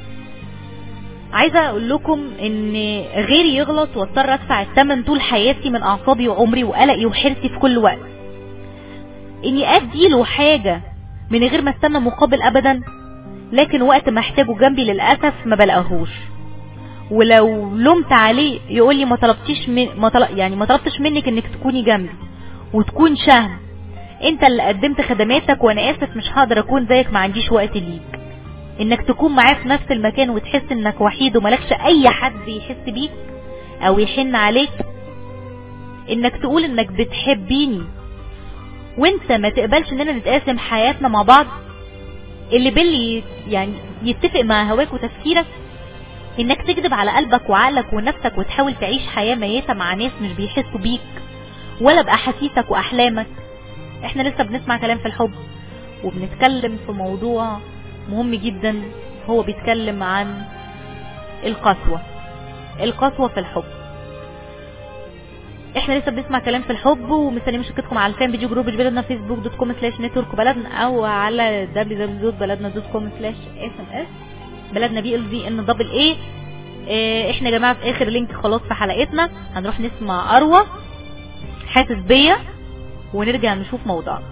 عايزه اقول لكم ان غيري يغلط واضطر ادفع الثمن طول حياتي من اعصابي وعمري وقلقي وحرصي في كل وقت اني ادي له حاجه من غير ما استنى مقابل ابدا لكن وقت ما احتاجه جنبي للاسف ما بلاقيهوش ولو لومت عليه يقول لي ما طلبتيش من ما طلب يعني ما طلبتش منك انك تكوني جنبي وتكون شهم انت اللي قدمت خدماتك وانا اسف مش هقدر اكون زيك ما عنديش وقت ليك انك تكون معاه في نفس المكان وتحس انك وحيد وملكش اي حد يحس بيك او يحن عليك انك تقول انك بتحبيني وانت ما تقبلش اننا نتقاسم حياتنا مع بعض اللي باللي يعني يتفق مع هواك وتفكيرك انك تكذب على قلبك وعقلك ونفسك وتحاول تعيش حياة ميتة مع ناس مش بيحسوا بيك ولا بأحاسيسك وأحلامك احنا لسه بنسمع كلام في الحب وبنتكلم في موضوع مهم جدا هو بيتكلم عن القسوة القسوة في الحب احنا لسه بنسمع كلام في الحب ومستنيين مشاركتكم على الفان بيجي جروب بلدنا فيسبوك دوت كوم سلاش نتورك بلدنا او على www.بلدنا دوت كوم سلاش اس ام اس بلدنا بي ال في ان دبل اي اه، احنا يا جماعه في اخر لينك خلاص في حلقتنا هنروح نسمع اروى حاسس بيا ونرجع نشوف موضوعنا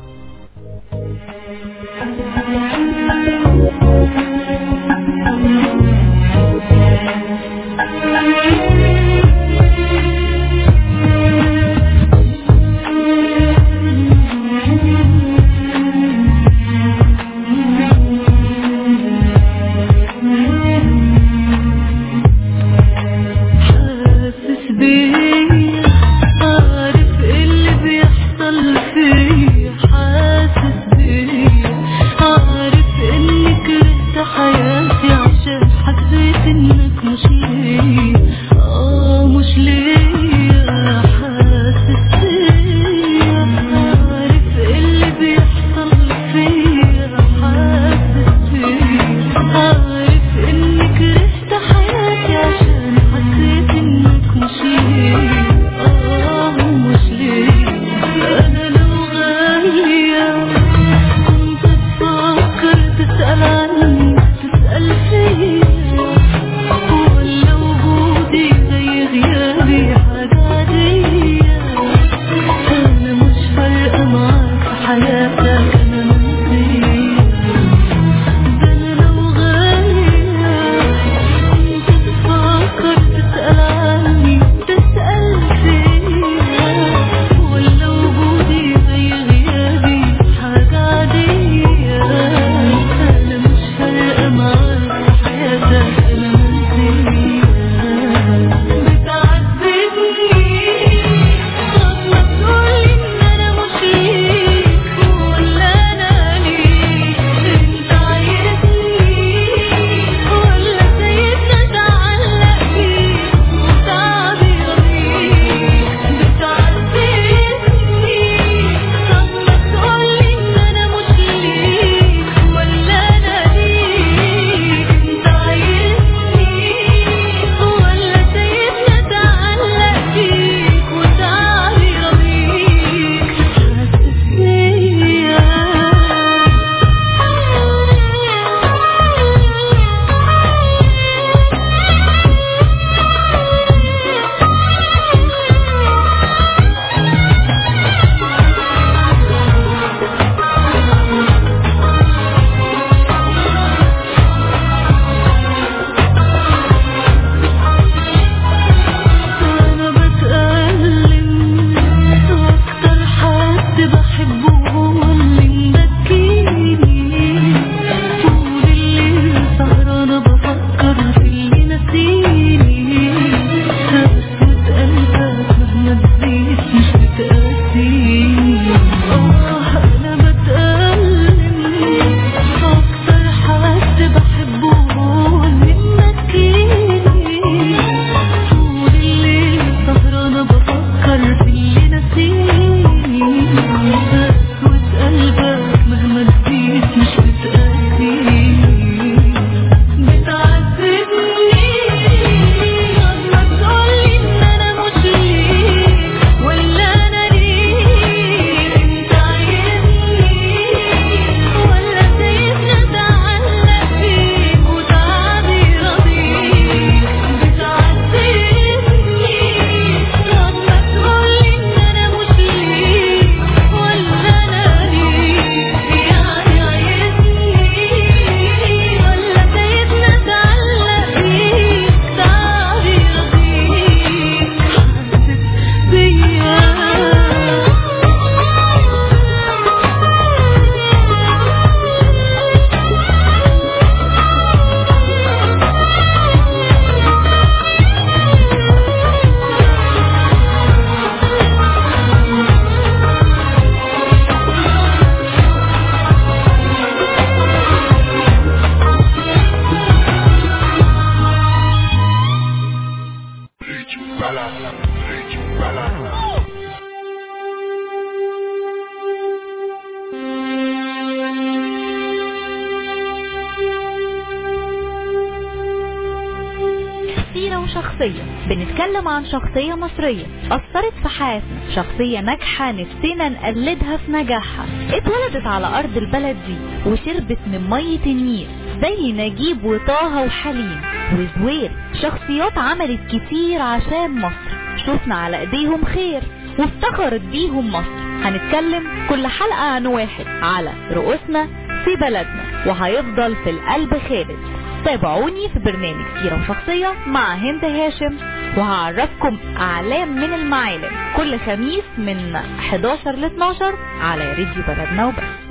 حاسس بيا عارف ايه اللي بيحصل فيا حاسس بيا عارف اني كرهت قسوة قلبك مهما تزيد مش بتأذيني بتعذبني لما تقولي ان انا مش ليك ولا انا ليك انت عايزني ولا سايبني اتعلق فيك وتعبي رضيك بتعذبني لما تقولي ان انا مش ليك ولا انا ليك يعني عايزني ولا سايبني اتعلق فيك تعبي رضيك حاسس سيرة وشخصية بنتكلم عن شخصية مصرية أثرت في حياتنا شخصية ناجحة نفسنا نقلدها في نجاحها اتولدت على أرض البلد دي وشربت من مية النيل زي نجيب وطه وحليم وزوير شخصيات عملت كتير عشان مصر شفنا على ايديهم خير وافتخرت بيهم مصر هنتكلم كل حلقة عن واحد على رؤوسنا في بلدنا وهيفضل في القلب خالد تابعوني في برنامج سيرة وشخصية مع هند هاشم وهعرفكم أعلام من المعالم كل خميس من 11 ل 12 على راديو بلدنا وبس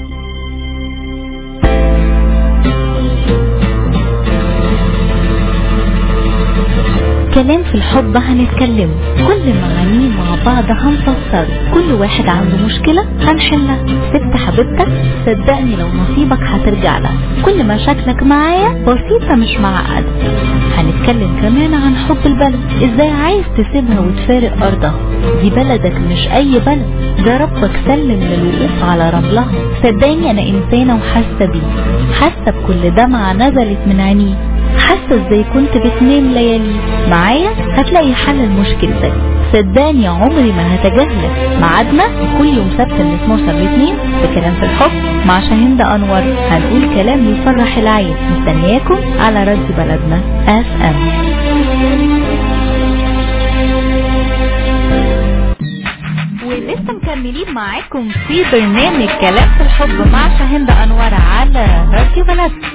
كلام في الحب هنتكلمه كل معانيه مع بعض هنفسره كل واحد عنده مشكلة هنحلها سبت حبيبتك صدقني لو نصيبك هترجع لها كل مشاكلك معايا بسيطة مش معقدة هنتكلم كمان عن حب البلد ازاي عايز تسيبها وتفارق ارضها دي بلدك مش اي بلد ده ربك سلم للوقوف على رملها صدقني انا انسانة وحاسة بيه حاسة بكل دمعة نزلت من عينيه حاسة ازاي كنت بتنام ليالي معايا هتلاقي حل لمشكلتك صدقني عمري ما هتجاهلك ميعادنا كل يوم سبت من 12 ل 2 بكلام في الحب مع شاهين انور هنقول كلام يفرح العين مستنياكم على راديو بلدنا اف ام ولسه مكملين معاكم في برنامج كلام في الحب مع شاهين انور على راديو بلدنا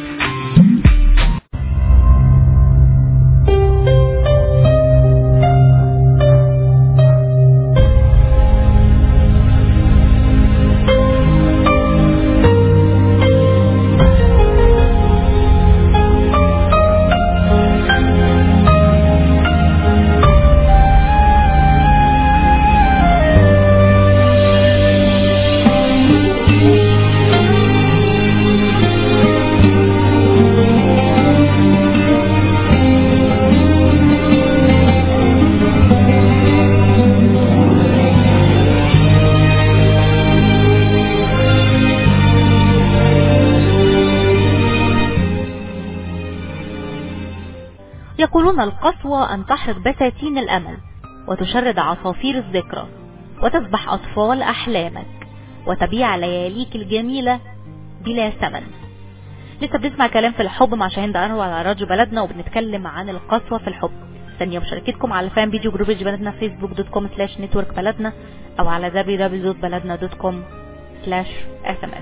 يقولون القسوة أن تحرق بساتين الأمل وتشرد عصافير الذكرى وتذبح أطفال أحلامك وتبيع لياليك الجميلة بلا ثمن لسه بنسمع كلام في الحب مع شاهين أنور على راديو بلدنا وبنتكلم عن القسوة في الحب ثانية مشاركتكم على فان فيديو جروب بلدنا فيسبوك دوت كوم سلاش نتورك بلدنا أو على www.بلدنا.com سلاش اس ام اس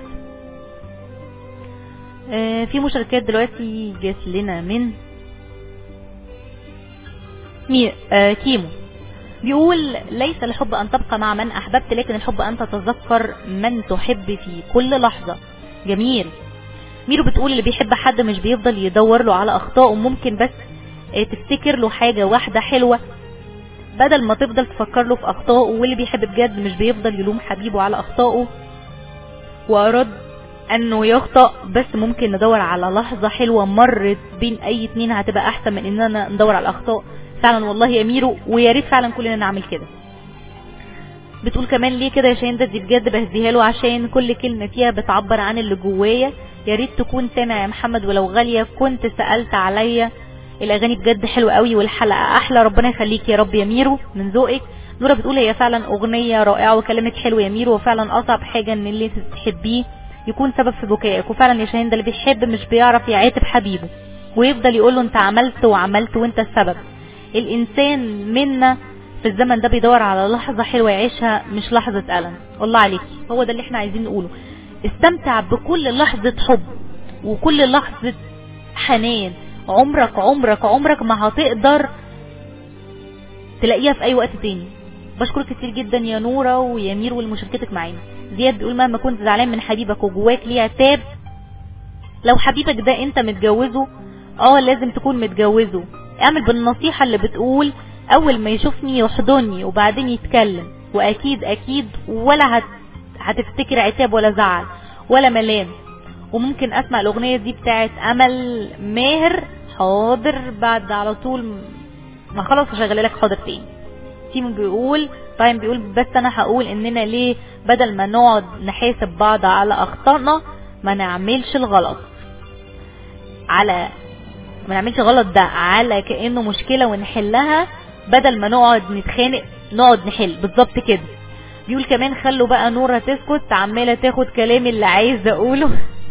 في مشاركات دلوقتي جات لنا من مي... آه كيمو بيقول ليس الحب أن تبقى مع من أحببت لكن الحب أن تتذكر من تحب في كل لحظة جميل ميرو بتقول اللي بيحب حد مش بيفضل يدور له على أخطائه ممكن بس آه تفتكر له حاجة واحدة حلوة بدل ما تفضل تفكر له في أخطائه واللي بيحب بجد مش بيفضل يلوم حبيبه على أخطائه وأراد انه يخطأ بس ممكن ندور على لحظة حلوة مرت بين اي اتنين هتبقى احسن من اننا ندور على الاخطاء فعلا والله يا ميرو ويا ريت فعلا كلنا نعمل كده بتقول كمان ليه كده يا شاهين ده دي بجد بهديها له عشان كل كلمة فيها بتعبر عن اللي جوايا يا ريت تكون سامع يا محمد ولو غالية كنت سألت عليا الاغاني بجد حلوة قوي والحلقة احلى ربنا يخليك يا رب يا ميرو من ذوقك نورة بتقول هي فعلا اغنية رائعة وكلامك حلو يا ميرو وفعلا اصعب حاجة ان اللي تحبيه يكون سبب في بكائك وفعلا يا شاهين ده اللي بيحب مش بيعرف يعاتب حبيبه ويفضل يقول له انت عملت وعملت وانت السبب الانسان منا في الزمن ده بيدور على لحظة حلوة يعيشها مش لحظة ألم والله عليك هو ده اللي احنا عايزين نقوله استمتع بكل لحظة حب وكل لحظة حنان عمرك عمرك عمرك ما هتقدر تلاقيها في اي وقت تاني بشكرك كتير جدا يا نورة ويا مير والمشاركتك معانا زياد بيقول مهما كنت زعلان من حبيبك وجواك ليه عتاب لو حبيبك ده انت متجوزه اه لازم تكون متجوزه اعمل بالنصيحة اللي بتقول اول ما يشوفني يحضني وبعدين يتكلم واكيد اكيد ولا هت... هتفتكر عتاب ولا زعل ولا ملام وممكن اسمع الاغنية دي بتاعت امل ماهر حاضر بعد على طول ما خلاص هشغل لك حاضر تاني تيمون بيقول طيب بيقول بس انا هقول اننا ليه بدل ما نقعد نحاسب بعض على اخطائنا ما نعملش الغلط على ما نعملش غلط ده على كانه مشكله ونحلها بدل ما نقعد نتخانق نقعد نحل بالظبط كده بيقول كمان خلوا بقى نورة تسكت عمالة تاخد كلامي اللي عايز اقوله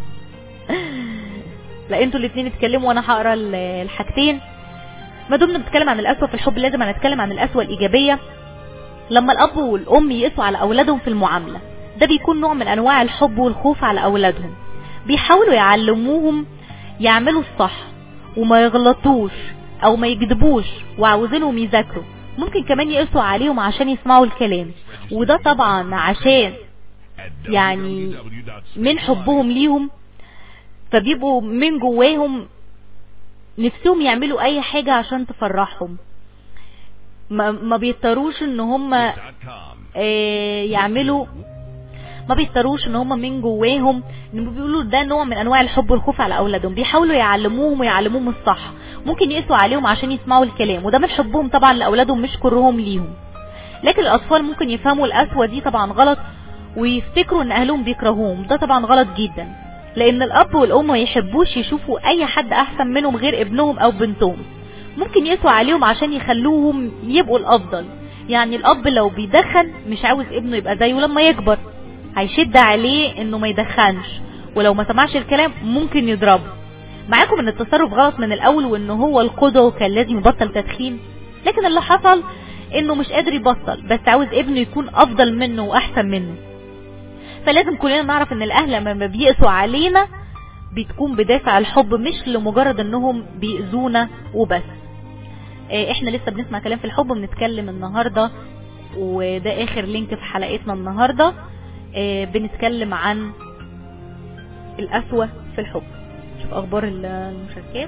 لا انتوا الاتنين اتكلموا وانا هقرا الحاجتين ما دمنا بنتكلم عن القسوة في الحب لازم هنتكلم عن القسوة الإيجابية لما الأب والأم يقسوا على أولادهم في المعاملة ده بيكون نوع من أنواع الحب والخوف على أولادهم بيحاولوا يعلموهم يعملوا الصح وما يغلطوش أو ما يكذبوش وعاوزينهم يذاكروا ممكن كمان يقسوا عليهم عشان يسمعوا الكلام وده طبعا عشان يعني من حبهم ليهم فبيبقوا من جواهم نفسهم يعملوا اي حاجة عشان تفرحهم ما, ما بيضطروش ان هم آه يعملوا ما بيضطروش ان هم من جواهم ان بيقولوا ده نوع من انواع الحب والخوف على اولادهم بيحاولوا يعلموهم ويعلموهم الصح ممكن يقسوا عليهم عشان يسمعوا الكلام وده من حبهم طبعا لاولادهم مش كرههم ليهم لكن الاطفال ممكن يفهموا القسوه دي طبعا غلط ويفتكروا ان اهلهم بيكرهوهم ده طبعا غلط جدا لان الاب والام ما يحبوش يشوفوا اي حد احسن منهم غير ابنهم او بنتهم ممكن يقسوا عليهم عشان يخلوهم يبقوا الافضل يعني الاب لو بيدخن مش عاوز ابنه يبقى زيه لما يكبر هيشد عليه انه ما يدخنش ولو ما سمعش الكلام ممكن يضربه معاكم ان التصرف غلط من الاول وان هو القدوه وكان لازم يبطل تدخين لكن اللي حصل انه مش قادر يبطل بس عاوز ابنه يكون افضل منه واحسن منه فلازم كلنا نعرف ان الاهل لما بيقسوا علينا بتكون بدافع الحب مش لمجرد انهم بيأذونا وبس احنا لسه بنسمع كلام في الحب بنتكلم النهاردة وده اخر لينك في حلقتنا النهاردة بنتكلم عن القسوة في الحب شوف اخبار المشاركات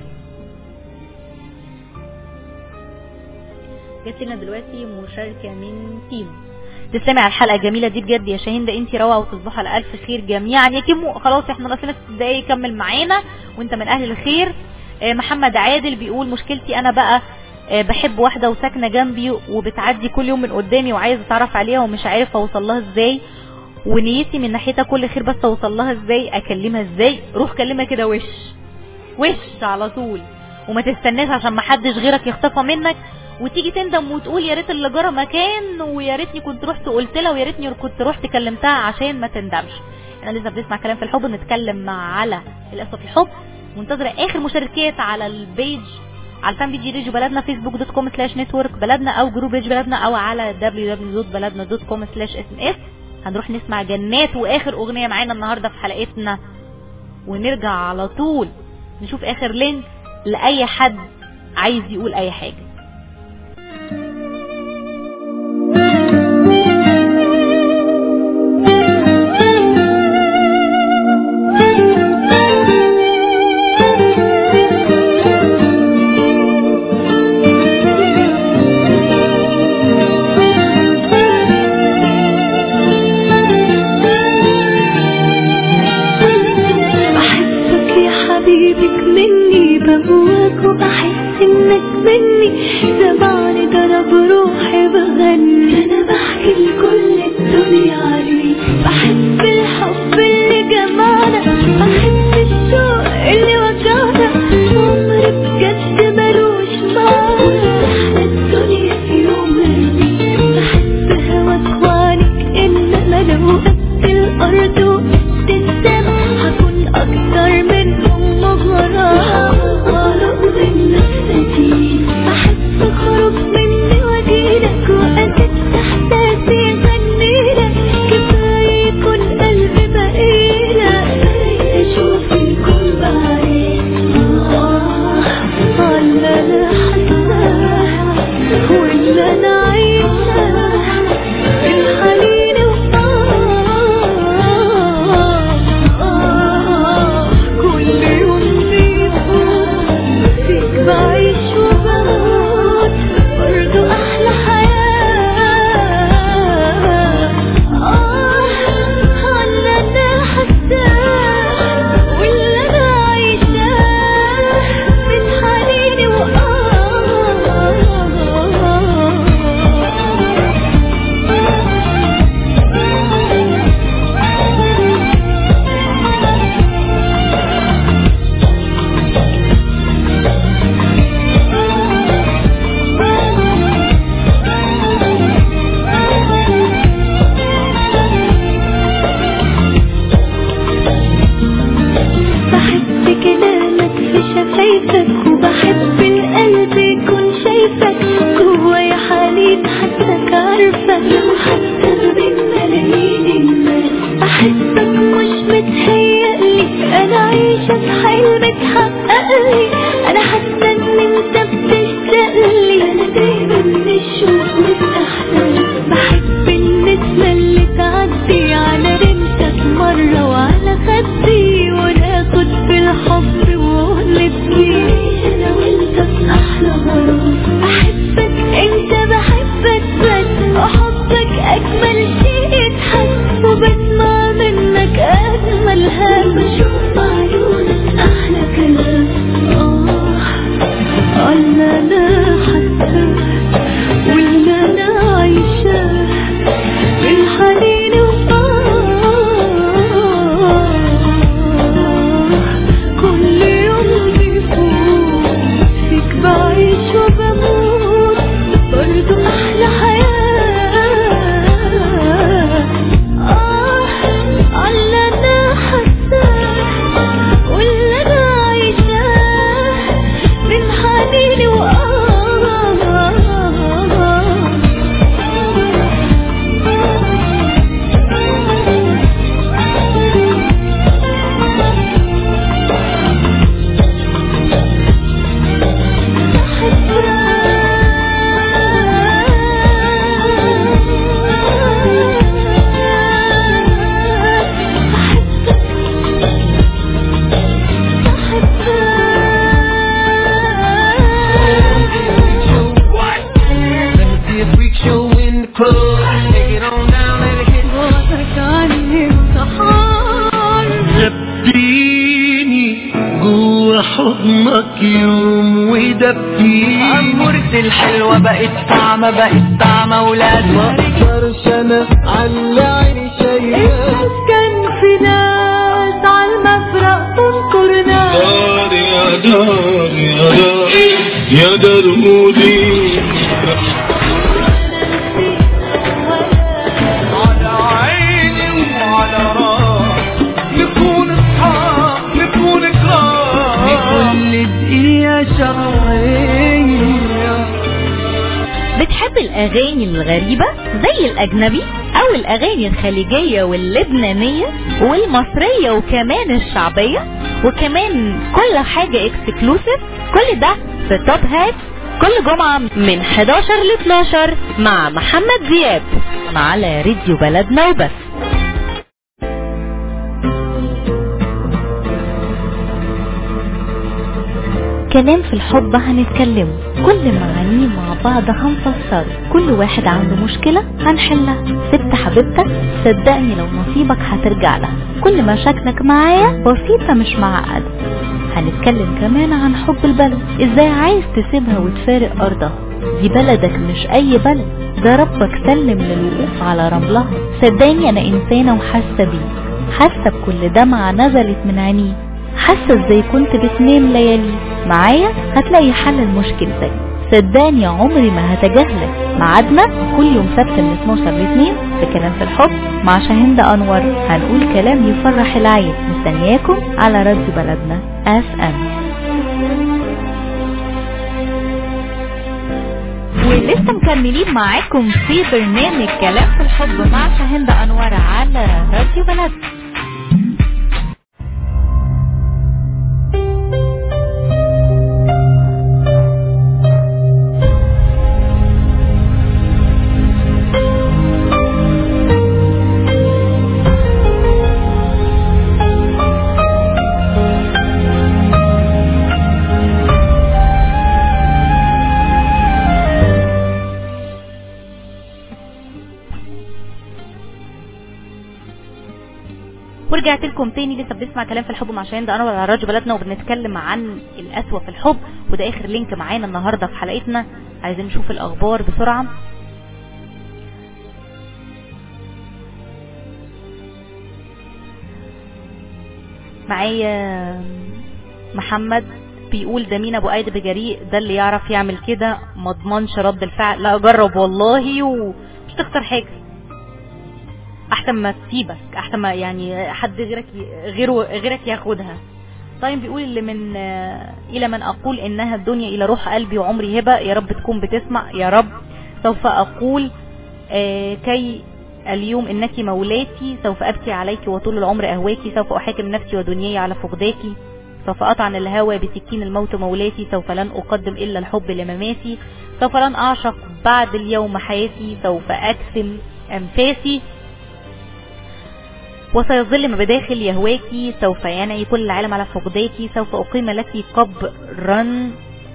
جات لنا دلوقتي مشاركة من تيمو تسلمي على الحلقه الجميله دي بجد يا شاهين ده انت روعه وتصبحوا على الف خير جميعا يا كيمو خلاص احنا ناقصنا ست دقايق كمل معانا وانت من اهل الخير اه محمد عادل بيقول مشكلتي انا بقى اه بحب واحده وساكنه جنبي وبتعدي كل يوم من قدامي وعايز اتعرف عليها ومش عارف اوصل لها ازاي ونيتي من ناحيتها كل خير بس اوصل لها ازاي اكلمها ازاي روح كلمها كده وش وش على طول وما تستناش عشان ما حدش غيرك يخطفها منك وتيجي تندم وتقول يا ريت اللي جرى مكان ويا ريتني كنت رحت قلت لها ويا ريتني كنت رحت كلمتها عشان ما تندمش احنا لسه بنسمع كلام في الحب بنتكلم مع على الاسف الحب منتظره اخر مشاركات على البيج على الفان بيج ريج بلدنا فيسبوك دوت كوم سلاش نتورك بلدنا او جروب ريج بلدنا او على www.بلدنا.com سلاش اس ام اس هنروح نسمع جنات واخر اغنيه معانا النهارده في حلقتنا ونرجع على طول نشوف اخر لينك لاي حد عايز يقول اي حاجه بحبك يا حبيبي مني بهواك وبحس انك مني سمعني ده انا بروحي بغني انا بحكي لكل قلبي عليك بحب الحب اللي جمعنا بحب الشوق اللي وجعنا عمري بجد ملوش معنى احلى الدنيا في يوم رميك بحب هواك وعنك انما لو قد الارض وقد السما هكون اكتر منهم مغرى غرق من نفسي بحب اخرج مني واجيلك واسد احساسي غنيلك كفايه يكون قلبي بقيلك كفايه اشوف الكون بعيد آه على اللي انا حاساه واللي انا عايشاه الحنين وآه كل يوم بيفوت فيك بعيش وبموت برضو أحلى حياة آه على أنا حاساه واللي أنا عايشاه من حنيني بحب كلامك في شفايفك وبحب القلب يكون شايفك جوايا حنين حسك عارفك وحتى ما بين ملايين الناس بحبك مش متهيألي انا عايشة في حلم اتحققلي انا حاسة ان انت بتشتاقلي انا دايما من الشوق والاحلام بحب النسمة اللي تعدي على رمشك مرة وعلى خدي وناخد في الحب ونبكي انا وانت في احلى غرام بحبك انت بحبك بس وحبك اجمل شيء يتحس وبسمع منك اجمل هم بشوف عيونك احلى كلام اه الله انا حاساه واللي انا عايشاه الحنين وآه كل يوم بيفوت فيك بعيش وبموت برضو أحلى حياة آه على أنا حاساه واللي أنا عايشاه من حنيني Let me see a freak show in the club. Take it on down, let it hit. بعدك عني وصحار دبيني جوا حضنك يوم ودبيني عمورة الحلوة بقت طعمة بقت طعمة ولاد مقدرش انا على عيني شايفاك كان في ناس عالمفرق تنكر ناس دار يا دار يا دار يا درمودي على عيني وعلى راسي نكون اصحاب نكون كرام كل دقيقة شرعية بتحب الأغاني الغريبة زي الأجنبي أو الأغاني الخليجية واللبنانية والمصرية وكمان الشعبية وكمان كل حاجة اكسكلوسيف كل ده في توب هات كل جمعة من 11 ل 12 مع محمد زياد على راديو بلدنا وبس كلام في الحب هنتكلمه كل معانيه مع بعض هنفسره كل واحد عنده مشكلة هنحلها سبت حبيبتك صدقني لو نصيبك هترجع لها كل مشاكلك معايا بسيطة مش معقدة هنتكلم كمان عن حب البلد ازاي عايز تسيبها وتفارق ارضها دي بلدك مش اي بلد ده ربك سلم للوقوف على رملها صدقني انا انسانة وحاسة بيه حاسة بكل دمعة نزلت من عينيه حاسة ازاي كنت بتنام ليالي معايا هتلاقي حل لمشكلتك صدقني عمري ما هتجاهلك ميعادنا كل يوم سبت من 12 ل 2 في كلام في الحب مع شاهين انور هنقول كلام يفرح العين مستنياكم على راديو بلدنا اف ام ولسه مكملين معاكم في برنامج كلام في الحب مع شاهين انور على راديو بلدنا ورجعت لكم تاني لسه بنسمع كلام في الحب مع شاهين ده انا على راديو بلدنا وبنتكلم عن القسوه في الحب وده اخر لينك معانا النهارده في حلقتنا عايزين نشوف الاخبار بسرعه معايا محمد بيقول ده مين ابو قايد بجريء ده اللي يعرف يعمل كده ما اضمنش رد الفعل لا جرب والله ومش تخسر حاجه احسن ما تسيبك احسن ما يعني حد غيرك غيره غيرك ياخدها طيب بيقول اللي من آه، الى من اقول انها الدنيا الى روح قلبي وعمري هبه يا رب تكون بتسمع يا رب سوف اقول آه، كي اليوم انك مولاتي سوف ابكي عليك وطول العمر اهواكي سوف احاكم نفسي ودنياي على فقداكي سوف اطعن الهوى بسكين الموت مولاتي سوف لن اقدم الا الحب لمماتي سوف لن اعشق بعد اليوم حياتي سوف اكتم انفاسي وسيظل ما بداخل يهواكي سوف ينعي كل العالم على فقداكي سوف أقيم لك قبرا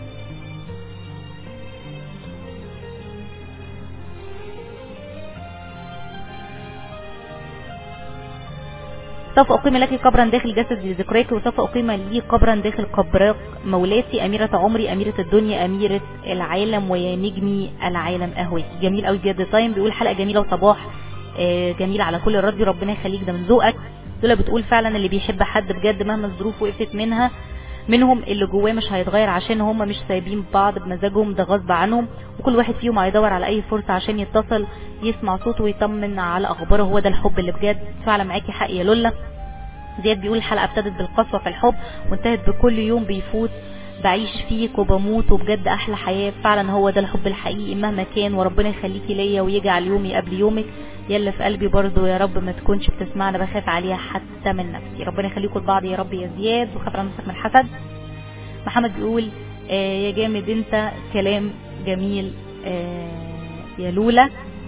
سوف أقيم لك قبرا داخل جسد لذكرك وسوف أقيم لي قبرا داخل قبرك مولاتي أميرة عمري أميرة الدنيا أميرة العالم ويا نجمي العالم أهواكي جميل قوي بجد تايم بيقول حلقة جميلة وصباح آه، جميل على كل الراديو ربنا يخليك ده من ذوقك دول بتقول فعلا اللي بيحب حد بجد مهما الظروف وقفت منها منهم اللي جواه مش هيتغير عشان هم مش سايبين بعض بمزاجهم ده غصب عنهم وكل واحد فيهم هيدور على اي فرصة عشان يتصل يسمع صوته ويطمن على اخباره هو ده الحب اللي بجد فعلا معاكي حق يا لولا زياد بيقول الحلقة ابتدت بالقسوة في الحب وانتهت بكل يوم بيفوت بعيش فيك وبموت وبجد احلى حياة فعلا هو ده الحب الحقيقي مهما كان وربنا يخليكي ليا ويجعل يومي قبل يومك يلا في قلبي برضو يا رب ما تكونش بتسمعنا بخاف عليها حتى من نفسي ربنا يخليكم لبعض يا رب يا زياد وخاف على نفسك من الحسد محمد بيقول آه يا جامد انت كلام جميل آه يا لولا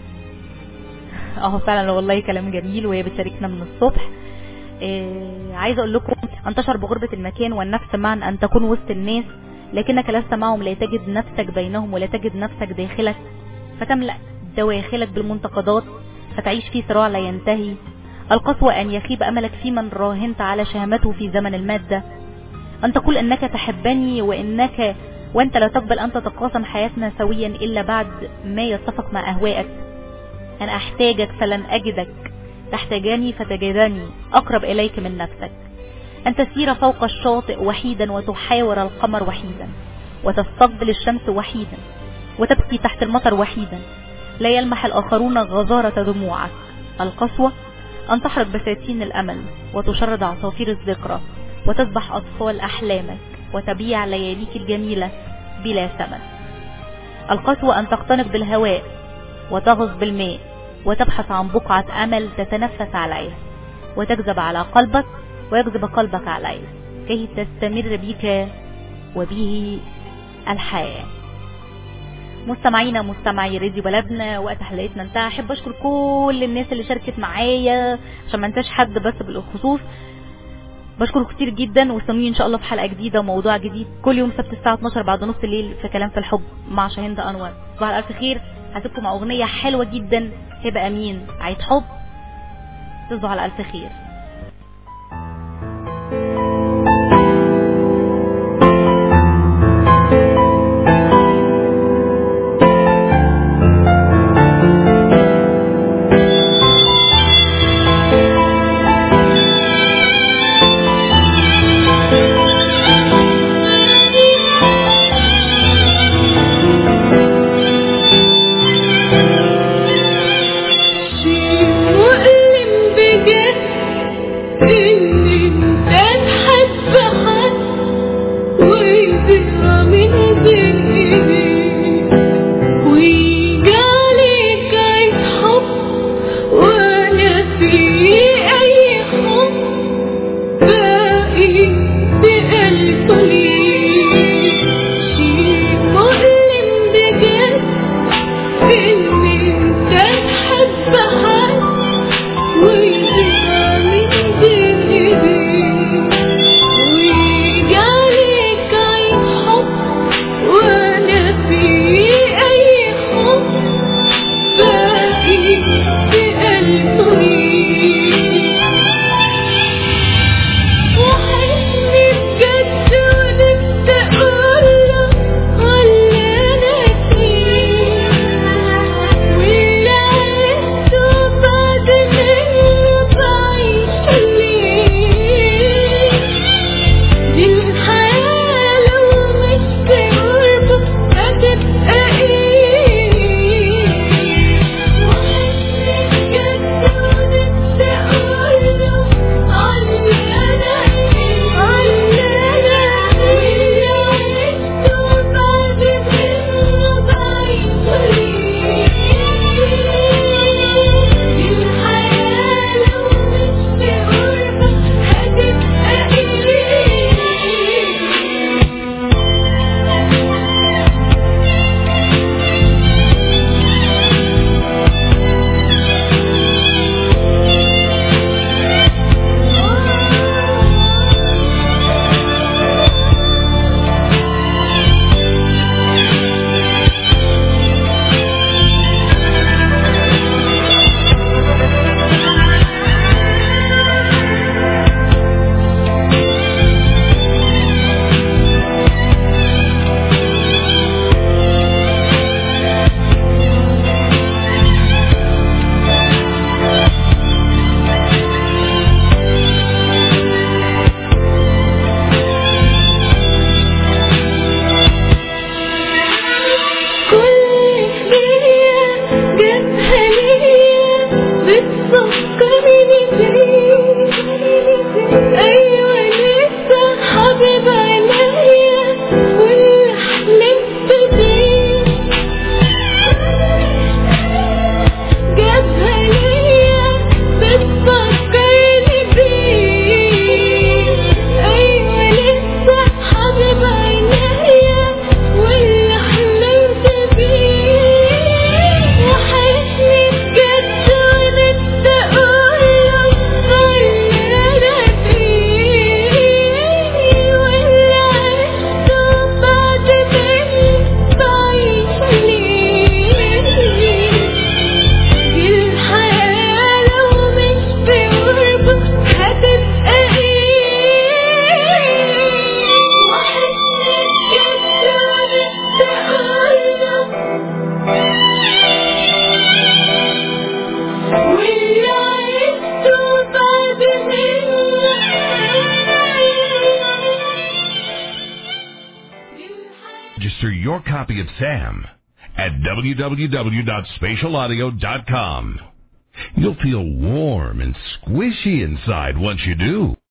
اه فعلا والله كلام جميل وهي بتشاركنا من الصبح آه عايزه اقول لكم انتشر بغربه المكان والنفس معا ان تكون وسط الناس لكنك لست معهم لا تجد نفسك بينهم ولا تجد نفسك داخلك فتملا دواخلك بالمنتقدات فتعيش في صراع لا ينتهي القسوة أن يخيب أملك في من راهنت على شهامته في زمن المادة أن تقول أنك تحبني وإنك وأنت لا تقبل أن تتقاسم حياتنا سويا إلا بعد ما يتفق مع أهوائك أنا أحتاجك فلن أجدك تحتاجني فتجدني أقرب إليك من نفسك أن تسير فوق الشاطئ وحيدا وتحاور القمر وحيدا وتستقبل الشمس وحيدا وتبكي تحت المطر وحيدا لا يلمح الآخرون غزارة دموعك القسوة أن تحرق بساتين الأمل وتشرد عصافير الذكرى وتذبح أطفال أحلامك وتبيع لياليك الجميلة بلا ثمن القسوة أن تقتنق بالهواء وتغص بالماء وتبحث عن بقعة أمل تتنفس عليها وتجذب على قلبك ويجذب قلبك عليه كي تستمر بك وبه الحياه مستمعينا مستمعي راديو بلدنا وقت حلقتنا انتهى احب اشكر كل الناس اللي شاركت معايا عشان ما انساش حد بس بالخصوص بشكر كتير جدا واستنوني ان شاء الله في حلقه جديده وموضوع جديد كل يوم سبت الساعه 12 بعد نص الليل في كلام في الحب مع شاهين انور صباح الف خير هسيبكم مع اغنيه حلوه جدا هبه امين عيد حب تصبحوا على الف خير إن انت تحب حد ويضيع من بين ايديك ويجي عليك عيد حب ولا في اي حب باقي بقلبه ليك شيء مؤلم بجد ان انت تحب حد ويضيع من بين ايديك ويجي عليك عيد حب ولا في اي حب باقي بقلبه ليك وحشني بجد ونفسي اقولك على انا فيه واللي عشته بعد منه بعيش ليه دي الحياة لو مش بقربك هتبقى ايه وحشني بجد ونفسي اقولك علي انا ايه علي انا واللي عشته بعد منه بعيش ليه دي الحياة لو مش بقربك هتبقى ايه كل هدية جابها ليا بتفكرني بيك أيوة لسه حبيب عينيا واللي حلمت بيه جابها ليا بتفكرني بيه أيوة لسه حبيب عينيا واللي حلمت بيه وحشني بجد ونفسي أقولك علي أنا فيه واللي عشته بعد منه بعيش ليه دي الحياة لو مش بقربك هتبقى ايه وحشني بجد ونفسي اقولك واللي عشته بعد منه Register your copy of Sam at www.spatialaudio.com. You'll feel warm and squishy inside once you do.